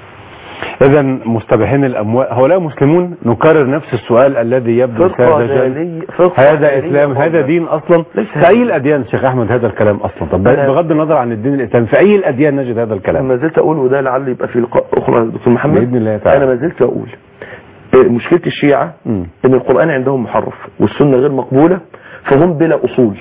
اذا مستبيحين الاموال هؤلاء مسلمون نكرر نفس السؤال الذي يبدو فرقة ساذجا جاهلية فرقة هذا جاهلية اسلام هذا خالصة. دين اصلا ليس في اي الاديان شيخ احمد هذا الكلام اصلا طب أنا- بغض النظر عن الدين الاسلامي في اي الاديان نجد هذا الكلام ما زلت اقول وده لعل يبقى في لقاء اخرى دكتور محمد بإذن الله تعالى. انا ما زلت اقول آه، مشكله الشيعه مم. ان القران عندهم محرف والسنه غير مقبوله فهم بلا اصول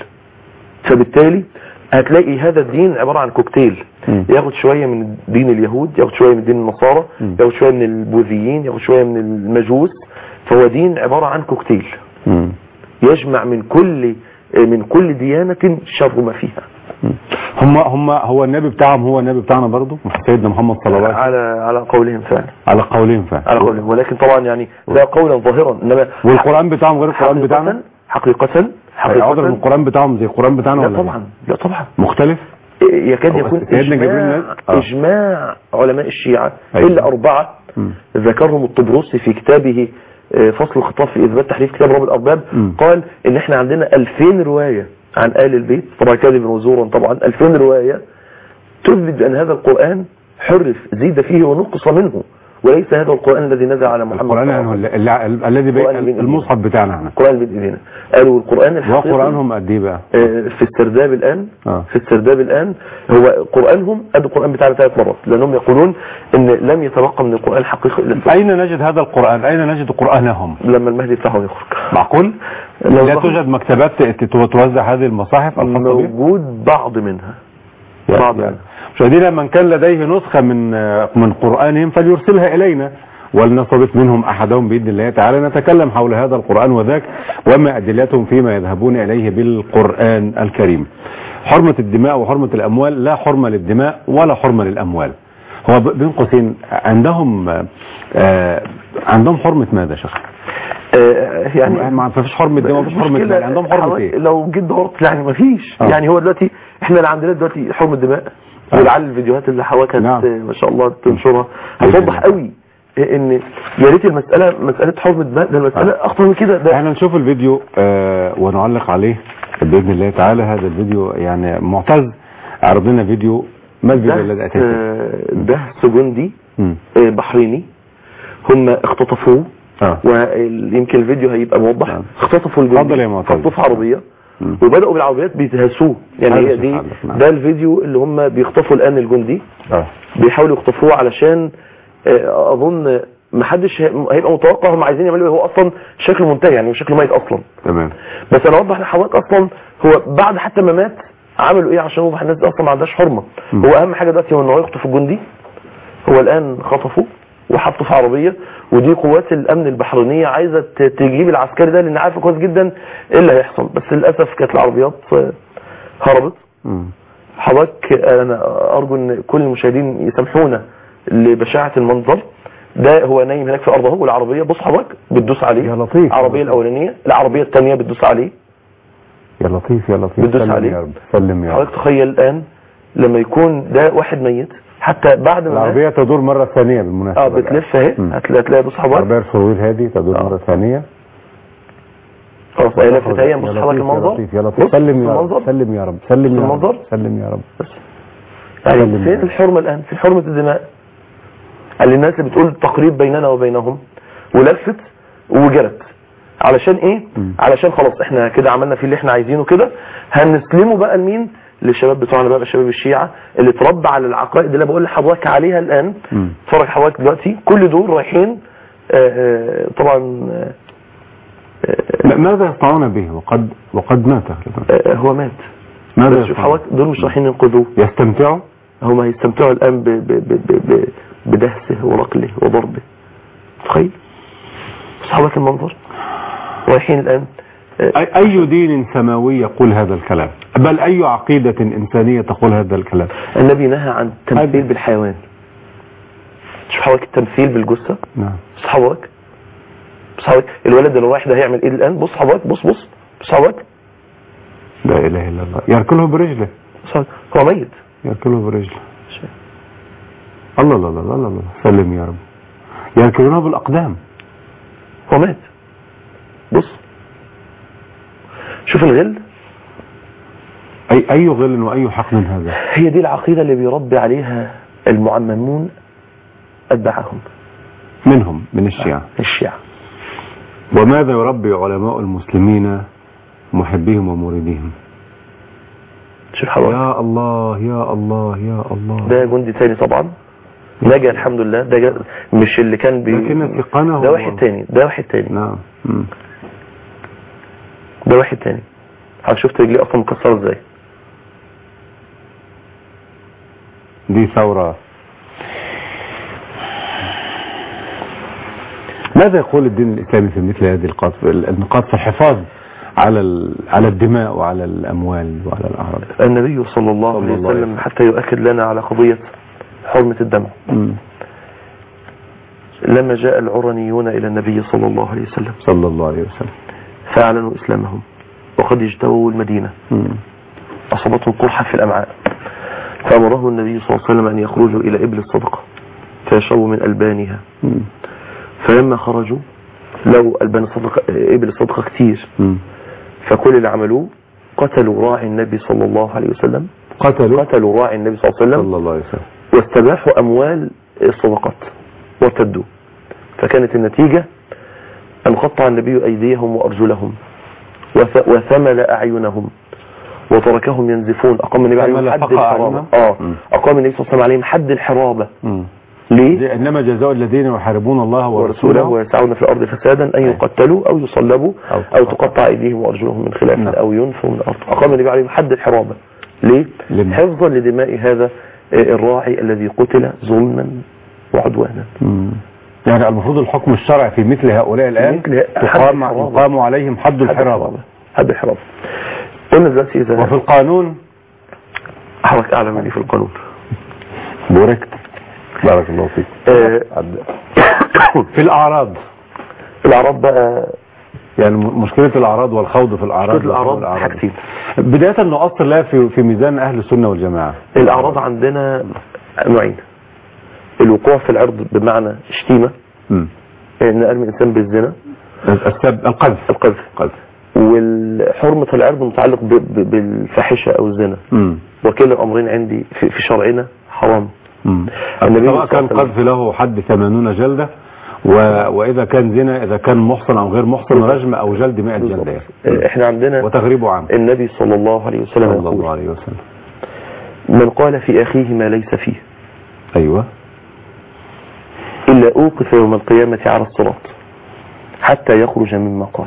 فبالتالي هتلاقي هذا الدين عباره عن كوكتيل مم. ياخد شويه من دين اليهود ياخد شويه من دين النصارى مم. ياخد شويه من البوذيين ياخد شويه من المجوس فهو دين عباره عن كوكتيل مم. يجمع من كل من كل ديانه شر ما فيها مم. هم هم هو النبي بتاعهم هو النبي بتاعنا برضه سيدنا محمد صلى الله عليه وسلم على على قولهم فعلا على قولهم فعلا على قولهم ولكن طبعا يعني لا قولا ظاهرا انما والقران بتاعهم غير القران بتاعنا حقيقة حقيقة عذر من القران بتاعهم زي القران بتاعنا لا ولا طبعا لا طبعا مختلف يكاد هو يكون بس سيدنا جبريل إجماع, نزل؟ آه. إجماع علماء الشيعة أيوة. إلا أربعة مم. ذكرهم الطبرسي في كتابه آه، فصل الخطاب في إثبات تحريف كتاب رب الأرباب مم. قال إن إحنا عندنا 2000 رواية عن آل البيت طبعا كاذب وزورا طبعا 2000 رواية تثبت بأن هذا القرآن حرف زيد فيه ونقص منه وليس هذا القرآن الذي نزل على محمد القران صلى يعني الله هو عليه اللي- اللي- الذي بي- القرآن بين المصحف بتاعنا احنا القرآن بين إيدينا قالوا القرآن الحقيقي وقرانهم قد ايه بقى آه، في السرداب الآن آه. في السرداب الآن هو قرآنهم قد القرآن بتاعنا ثلاث مرات لأنهم يقولون إن لم يتبقى من القرآن حقيقي إلا السرداب. اين نجد هذا القران اين نجد قرانهم لما المهدي بتاعهم يخرج معقول لو لا ظهر- توجد مكتبات ت- ت- توزع هذه المصاحف الخاصه بها موجود بعض منها بعض يعني. منها مشاهدينا من كان لديه نسخة من من قرآنهم فليرسلها إلينا ولنستضيف منهم أحدهم بإذن الله تعالى نتكلم حول هذا القرآن وذاك وما أدلتهم فيما يذهبون إليه بالقرآن الكريم حرمة الدماء وحرمة الأموال لا حرمة للدماء ولا حرمة للأموال هو ب- بين قوسين عندهم آه عندهم حرمة ماذا يا شيخ؟ آه، يعني ما فيش حرمة دماء مفيش حرمة المشكلة مال عندهم حرمة حضرتك إيه؟ لو جيت دورت يعني ما فيش آه. يعني هو دلوقتي احنا اللي عندنا دلوقتي حرمة دماء آه. ولعل الفيديوهات اللي حواك هت- نعم. ما شاء الله تنشرها بإذن هتوضح الله. قوي ان يا ريت المسألة مسألة حرمة دماء ده المسألة اخطر من كده ده احنا نشوف الفيديو آه ونعلق عليه باذن الله تعالى هذا الفيديو يعني معتز عرض لنا فيديو ما الفيديو الذي ده, اتيت به؟ آه، ده سجندي مم. آه، بحريني هم اختطفوه اه ويمكن الفيديو هيبقى موضح نعم. اختطفوا الجندي اتفضل يا معتز. خطوه في عربيه مم. وبداوا بالعربيات بيتهاسوه يعني هذا هي دي سبحان الله. نعم. ده الفيديو اللي هم بيخطفوا الان الجندي اه بيحاولوا يخطفوه علشان آه، اظن محدش هي- هيبقى متوقع هم عايزين يعملوا ايه هو اصلا شكله منتهي يعني شكله ميت اصلا تمام بس انا اوضح لحضرتك اصلا هو بعد حتى ما مات عملوا ايه عشان يوضح الناس دي اصلا ما عندهاش حرمه مم. هو اهم حاجه دلوقتي هو ان هو يخطف الجندي هو الان خطفه وحطه في عربيه ودي قوات الامن البحرينيه عايزه ت- تجيب العسكري ده لان عارفه كويس جدا ايه اللي هيحصل بس للاسف كانت العربيات آه، هربت مم. حضرتك انا ارجو ان كل المشاهدين يسامحونا لبشاعه المنظر ده هو نايم هناك في الارض اهو والعربيه بص حضرتك بتدوس عليه يا لطيف. العربيه الاولانيه العربيه الثانيه بتدوس عليه يا لطيف يا لطيف بتدوس سلم عليه. يا رب سلم يا رب حضرتك تخيل الان لما يكون ده واحد ميت حتى بعد ما مات، العربية تدور مرة ثانية بالمناسبة اه بتلف اهي مم. هتلاقي هتلاقي بص حضرتك العربية الفرويل هذه تدور آه. مرة ثانية خلاص هي لفت اهي يا بص لطيف حضرتك يا المنظر لطيف يا لطيف بص سلم يا رب المنظر سلم يا رب سلم يا رب المنظر؟ سلم يا رب يعني سلم فين يا رب. الحرمه الان في حرمه الدماء قال الناس اللي بتقول تقريب بيننا وبينهم ولفت وجرت علشان ايه مم. علشان خلاص احنا كده عملنا فيه اللي احنا عايزينه كده هنسلمه بقى لمين للشباب بتوعنا بقى شباب الشيعة اللي اتربى على العقائد اللي بقول لحضرتك عليها الان مم. اتفرج حضرتك دلوقتي كل دول رايحين آه، آه، طبعا آه، لا ماذا يصنعون به وقد وقد مات آه، هو مات ماذا بس شوف يصنعون حضرتك دول مش رايحين ينقذوه يستمتعوا هم هيستمتعوا الآن ب- ب- ب- ب- ب- بدهسه ورقله وضربه تخيل أصحابك المنظر رايحين الآن آه، أي, أي دين سماوي يقول هذا الكلام بل أي عقيدة إنسانية تقول هذا الكلام النبي نهى عن التمثيل هذا- بالحيوان شوف حضرتك التمثيل بالجثة نعم بص حضرتك بص حضرتك الولد اللي رايح ده هيعمل ايه الآن بص حضرتك بص بص بص حضرتك لا إله إلا الله يركله برجله بص حضرتك هو ميت يركله برجله الله لا لا لا لا لا سلم يا رب يركلونه بالأقدام هو مات بص شوف الغل أي أي غل وأي حقد هذا هي دي العقيدة اللي بيربي عليها المعممون أتباعهم منهم من الشيعة الشيعة وماذا يربي علماء المسلمين محبيهم ومريديهم شوف حضرتك يا الله يا الله يا الله ده جندي تاني طبعا نجا الحمد لله ده جا- مش اللي كان بي لكن اتقانه ده واحد تاني ده واحد تاني نعم مم. ده واحد تاني حضرتك شفت رجليه اصلا مكسره ازاي دي ثورة ماذا يقول الدين الإسلامي في مثل هذه القص- النقاط في الحفاظ على ال- على الدماء وعلى الأموال وعلى الأعراض النبي صلى الله صلى عليه الله عليه وسلم حتى يؤكد لنا على قضية حرمة الدم مم. لما جاء العرنيون إلى النبي صلى الله عليه وسلم صلى الله عليه وسلم فأعلنوا إسلامهم وقد اجتووا المدينة مم. أصابتهم قرحة في الأمعاء فأمره النبي صلى الله عليه وسلم أن يخرجوا إلى إبل الصدقة فيشربوا من ألبانها مم. فلما خرجوا لو ألبان الصدقة إبل الصدقة كتير مم. فكل اللي عملوه قتلوا راعي النبي صلى الله عليه وسلم قتلوا قتلوا راعي النبي صلى الله عليه وسلم صلى الله عليه وسلم واستباحوا أموال الصدقات وارتدوا فكانت النتيجة أن قطع النبي أيديهم وأرجلهم وث- وثمل أعينهم وتركهم ينزفون أقام النبي عليهم ثمل حد فقع الحرابة أعينهم؟ آه مم. أقام النبي صلى الله عليه وسلم عليهم حد الحرابة مم. ليه؟ دي- إنما جزاء الذين يحاربون الله ورسوله ورسوله ويسعون في الأرض فسادا أن يقتلوا أو يصلبوا أو أو تقطع أيديهم وأرجلهم من خلاف نعم. أو ينفوا من الأرض أقام النبي عليهم حد الحرابة ليه؟ لما؟ حفظا لدماء هذا الراعي الذي قتل ظلما وعدوانا مم. يعني المفروض الحكم الشرعي في مثل هؤلاء الآن مثل حد تقام الحرابة. يقام عليهم حد الحرابة حد الحرابة قلنا دلوقتي وفي إذا القانون حضرتك أعلم مني في القانون بوركت بارك الله فيك آه، في الأعراض الأعراض بقى يعني م- مشكلة الأعراض والخوض في الأعراض مشكلة الأعراض والخوض في حاجتين بداية نؤصل لها في في ميزان أهل السنة والجماعة الأعراض عندنا نوعين الوقوع في العرض بمعنى شتيمة مم. ان ارمي انسان بالزنا السب القذف القذف القذف والحرمة العرض متعلق ب- ب- بالفاحشة او الزنا مم. وكلا الامرين عندي في, في شرعنا حرام مم. النبي سواء صلى الله كان عليه وسلم. قذف له حد 80 جلدة و... وإذا كان زنا إذا كان محصن أو غير محصن رجم أو جلد 100 جلدة آه، احنا عندنا وتغريب عام النبي صلى الله عليه وسلم صلى الله يقول عليه وسلم من قال في اخيه ما ليس فيه أيوة إلا أوقف يوم القيامة على الصراط حتى يخرج مما قال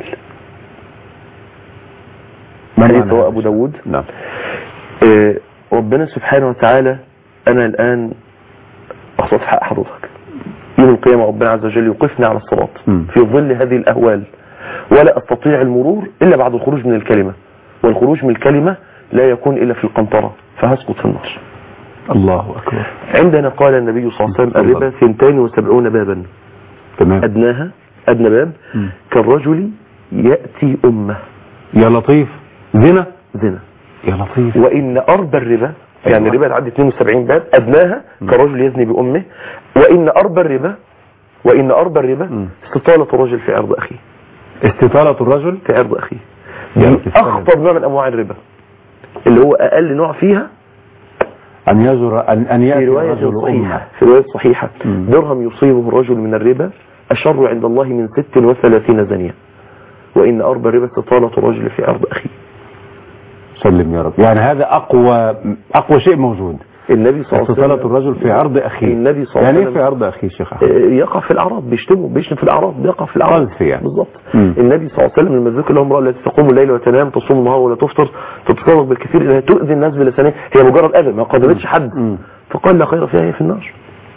ما حديث معنى رواه هذا أبو الشيء؟ داود نعم آه، ربنا سبحانه وتعالى أنا الآن أخصص حق حضرتك يوم القيامة ربنا عز وجل يوقفني على الصراط مم. في ظل هذه الأهوال ولا أستطيع المرور إلا بعد الخروج من الكلمة والخروج من الكلمة لا يكون إلا في القنطرة فهسقط في النار الله أكبر عندنا قال النبي صلى الله عليه وسلم الربا 72 بابا تمام أدناها أدنى باب مم. كالرجل يأتي أمه يا لطيف زنا زنا يا لطيف وإن أربى الربا يعني أيوة. الربا تعدي 72 باب أدناها كرجل يزني بأمه وإن أربى الربا وإن أربى الربا مم. استطالة الرجل في عرض أخيه استطالة الرجل في عرض أخيه يا دي لطيف. أخطر نوع من أنواع الربا اللي هو أقل نوع فيها أن يزر أن, أن في يأتي رواية الرجل صحيحة أمه في رواية صحيحة مم. درهم يصيبه الرجل من الربا أشر عند الله من 36 زنية وإن أربى الربا استطالة الرجل في عرض أخيه سلم يا رب يعني هذا أقوى أقوى شيء موجود النبي صلى الله عليه استطالة وسلم الرجل في عرض أخيه النبي صلى الله يعني عليه إيه في وسلم عرض أخيه شيخ أحمد يقع في الاعراض بيشتموا بيشتم في الاعراض بيقع في الاعراض قذف يعني. بالظبط مم. النبي صلى الله عليه وسلم لما ذكر لهم امراه التي تقوم الليل وتنام تصوم النهار ولا تفطر تتصرف بالكثير انها تؤذي الناس بلسانها هي مجرد اذى ما قدمتش حد مم. فقال لا خير فيها هي في النار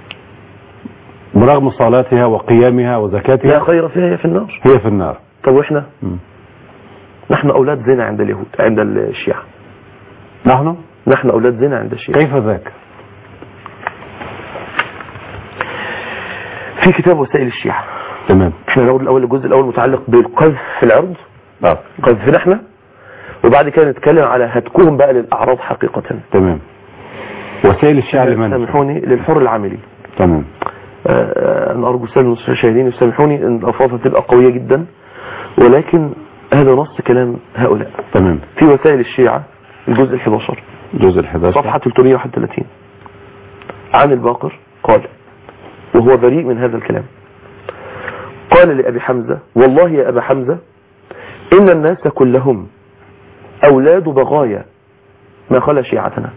برغم صلاتها وقيامها لا وزكاتها خير فيها هي في النار هي في النار طب واحنا مم. نحن اولاد زنا عند اليهود عند الشيعة نحن نحن اولاد زنا عند الشيعة كيف ذاك في كتاب وسائل الشيعة تمام احنا نقول الاول الجزء الاول متعلق بالقذف في العرض آه. قذفنا احنا وبعد كده نتكلم على هتكون بقى للاعراض حقيقة تمام وسائل الشعر لمن سامحوني للحر العملي تمام آه، انا ارجو الساده المشاهدين يسامحوني ان الالفاظ هتبقى قويه جدا ولكن هذا نص كلام هؤلاء تمام في وسائل الشيعة الجزء ال 11 جزء ال11 صفحة 331 عن الباقر قال وهو بريء من هذا الكلام قال لأبي حمزة والله يا أبا حمزة إن الناس كلهم أولاد بغايا ما خلا شيعتنا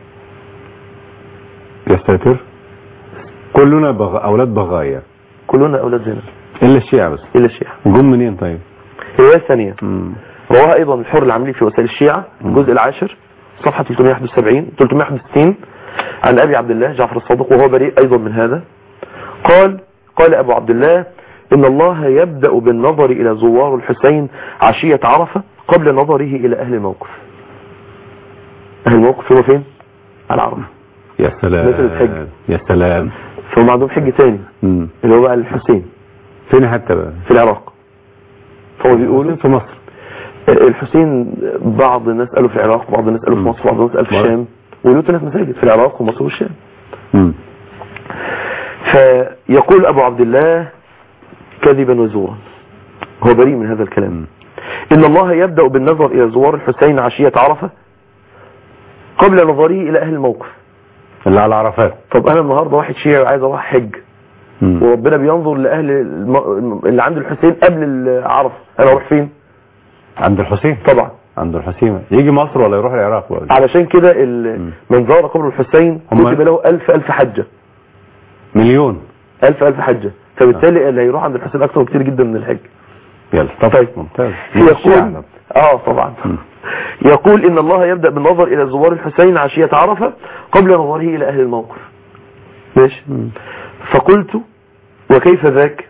يا ساتر كلنا بغ... أولاد بغايا كلنا أولاد زنا إلا الشيعة بس إلا الشيعة جم منين طيب الرواية الثانية مم. رواها أيضا الحر العملي في وسائل الشيعة الجزء العاشر صفحة 371 361 عن أبي عبد الله جعفر الصادق وهو بريء أيضا من هذا قال قال أبو عبد الله إن الله يبدأ بالنظر إلى زوار الحسين عشية عرفة قبل نظره إلى أهل الموقف أهل الموقف هو فين؟ على عرفة يا سلام مثل الحج. يا سلام فهم عندهم حج تاني مم. اللي هو بقى الحسين فين حتى بقى في العراق فهو بيقولوا في مصر الحسين بعض الناس قالوا في العراق بعض الناس قالوا في مم. مصر بعض الناس قالوا في مرة. الشام وله ثلاث مساجد في العراق ومصر والشام مم. فيقول أبو عبد الله كذبا وزورا هو بريء من هذا الكلام مم. إن الله يبدأ بالنظر إلى زوار الحسين عشية عرفة قبل نظره إلى أهل الموقف اللي على عرفات طب أنا النهاردة واحد شيعي وعايز أروح حج مم. وربنا بينظر لأهل الم... اللي عند الحسين قبل عرفة أنا أروح فين عند الحسين طبعا عند الحسين يجي مصر ولا يروح العراق ولا علشان كده ال... مم. من زار قبر الحسين هم- كتب له ألف ألف حجة مليون ألف ألف حجة فبالتالي اللي هيروح عند الحسين أكثر كتير جدا من الحج يلا طب طيب. ممتاز يقول اه طبعا مم. يقول ان الله يبدأ بالنظر الى زوار الحسين عشية عرفة قبل نظره الى اهل الموقف ماشي مم. فقلت وكيف ذاك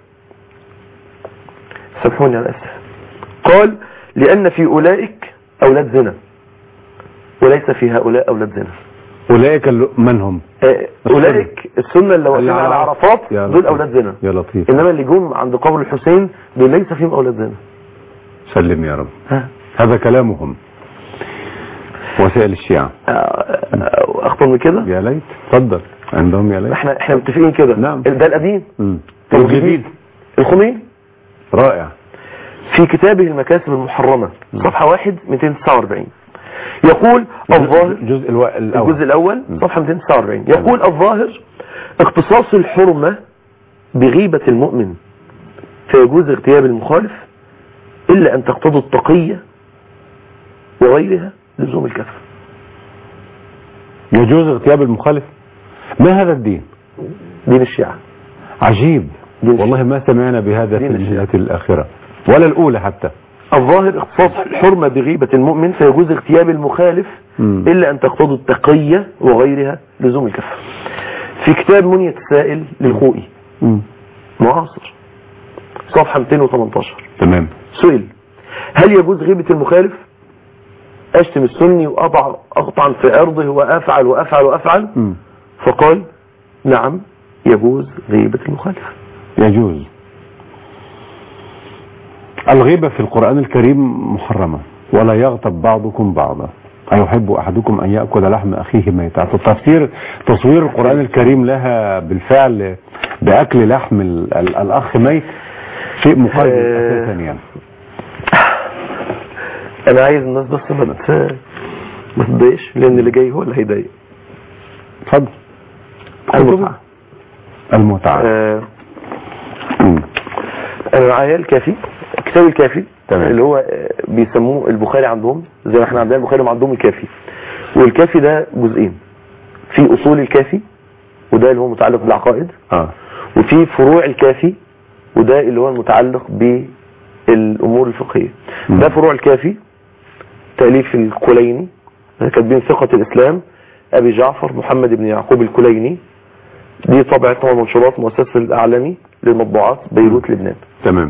سامحوني على الاسف قال لان في اولئك اولاد زنا وليس في هؤلاء اولاد زنا أولئك اللي من هم آه، اولئك السنه اللي واقفين اللي على على عرفات يا دول لطيف. اولاد زنا يا لطيف انما اللي جم عند قبر الحسين دول ليس فيهم اولاد زنا سلم يا رب ها هذا كلامهم وسائل الشيعة آه، آه، اخطر من كده يا ليت تفضل عندهم يا ليت احنا احنا متفقين كده نعم. ده القديم مم. طب والجديد الخميني رائع في كتابه المكاسب المحرمة صفحة 1 249 يقول الظاهر الجزء الو... الأول الجزء الأول مم. صفحة 249 يقول الظاهر اختصاص الحرمة بغيبة المؤمن فيجوز اغتياب المخالف إلا أن تقتضي التقية وغيرها لزوم الكفر يجوز اغتياب المخالف ما هذا الدين دين الشيعة عجيب دين والله ما سمعنا بهذا في دين الشيعة. الملة الآخرة ولا الأولى حتى الظاهر اختصاص الحرمة بغيبة المؤمن فيجوز اغتياب المخالف مم. إلا أن تقتضي التقية وغيرها لزوم الكفة في كتاب منية السائل للخوئي مم. معاصر صفحة 218 تمام سئل هل يجوز غيبة المخالف أشتم السني وأضع أقطعا في عرضه وأفعل وأفعل وأفعل مم. فقال نعم يجوز غيبة المخالف يجوز الغيبة في القرآن الكريم محرمة ولا يغتب بعضكم بعضا أيحب أحدكم أن يأكل لحم أخيه ميتا التفسير تصوير القرآن الكريم لها بالفعل بأكل لحم ال- ال- الأخ ميت شيء مقدس آه. أساسا يعني أنا عايز الناس بس ما تت- ما تتضايقش لأن اللي جاي هو اللي هيضايق اتفضل المتعة المتعة آه، مم. أنا معايا الكافي كتاب الكافي تمام. اللي هو آه، بيسموه البخاري عندهم زي ما احنا عندنا البخاري عندهم الكافي والكافي ده جزئين في أصول الكافي وده اللي هو متعلق بالعقائد آه. وفي فروع الكافي وده اللي هو المتعلق بالأمور الفقهية مم. ده فروع الكافي تأليف الكليني كاتبين ثقة الإسلام أبي جعفر محمد بن يعقوب الكليني دي طبعة طبعا منشورات مؤسسة الأعلامي للمطبوعات بيروت لبنان تمام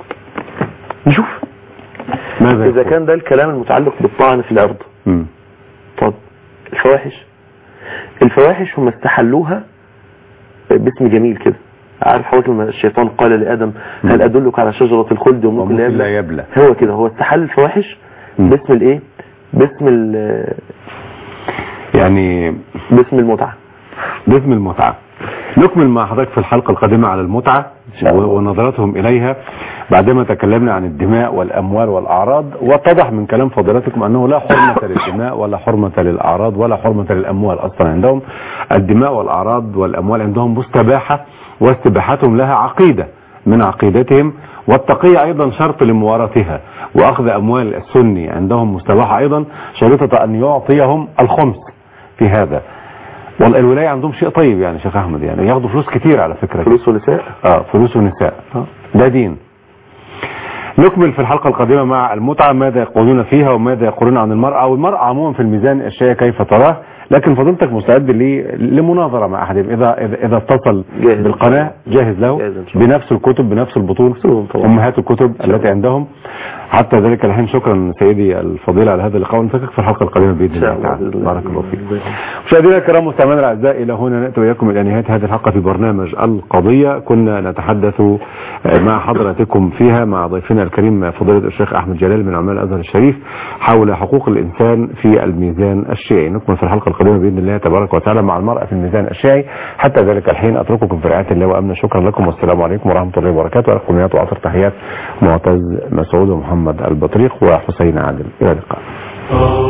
نشوف ماذا إذا يقول؟ كان ده الكلام المتعلق بالطعن في العرض مم. طب الفواحش الفواحش هم استحلوها باسم جميل كده عارف حوالي لما الشيطان قال لآدم هل أدلك على شجرة الخلد وملك وممكن لا لا يبلى يبلى هو كده هو استحل الفواحش مم. باسم الايه باسم ال- يعني باسم المتعة باسم المتعة نكمل مع حضرتك في الحلقة القادمة على المتعة شاء الله. و- ونظرتهم إليها بعدما تكلمنا عن الدماء والأموال والأعراض واتضح من كلام فضيلتكم أنه لا حرمة للدماء ولا حرمة للأعراض ولا حرمة للأموال أصلا عندهم الدماء والأعراض والأموال عندهم مستباحة واستباحتهم لها عقيدة من عقيدتهم والتقية أيضا شرط لموارثها وأخذ أموال السني عندهم مستباحة أيضا شريطة أن يعطيهم الخمس في هذا والولاية عندهم شيء طيب يعني شيخ أحمد يعني ياخدوا فلوس كتير على فكرة فلوس ونساء اه فلوس ونساء ده دين نكمل في الحلقة القادمة مع المتعة ماذا يقولون فيها وماذا يقولون عن المرأة والمرأة عموما في الميزان الشيء كيف تراه لكن فضيلتك مستعد لي لمناظرة مع أحدهم إذا إذا, إذا اتصل جاهز. بالقناة جاهز له جاهز إن شاء الله. بنفس الكتب بنفس البطول نفسهم طبعا. أمهات الكتب التي عندهم حتى ذلك الحين شكرا سيدي الفضيلة على هذا اللقاء ونلتقيك في الحلقة القادمة بإذن إن شاء الله الله تعالى بإذن الله. بارك الله فيك مشاهدينا الكرام مستمعينا الاعزاء الى هنا ناتي واياكم الى نهايه هذه الحلقه في برنامج القضيه كنا نتحدث مع حضراتكم فيها مع ضيفنا الكريم فضيله الشيخ احمد جلال من عمال الازهر الشريف حول حقوق الانسان في الميزان الشيعي نكمل في الحلقه القادمه باذن الله تبارك وتعالى مع المراه في الميزان الشيعي حتى ذلك الحين اترككم في رعايه الله وامنا شكرا لكم والسلام عليكم ورحمه الله وبركاته ولكم مئات وعطر تحيات معتز مسعود ومحمد البطريق وحسين عادل الى اللقاء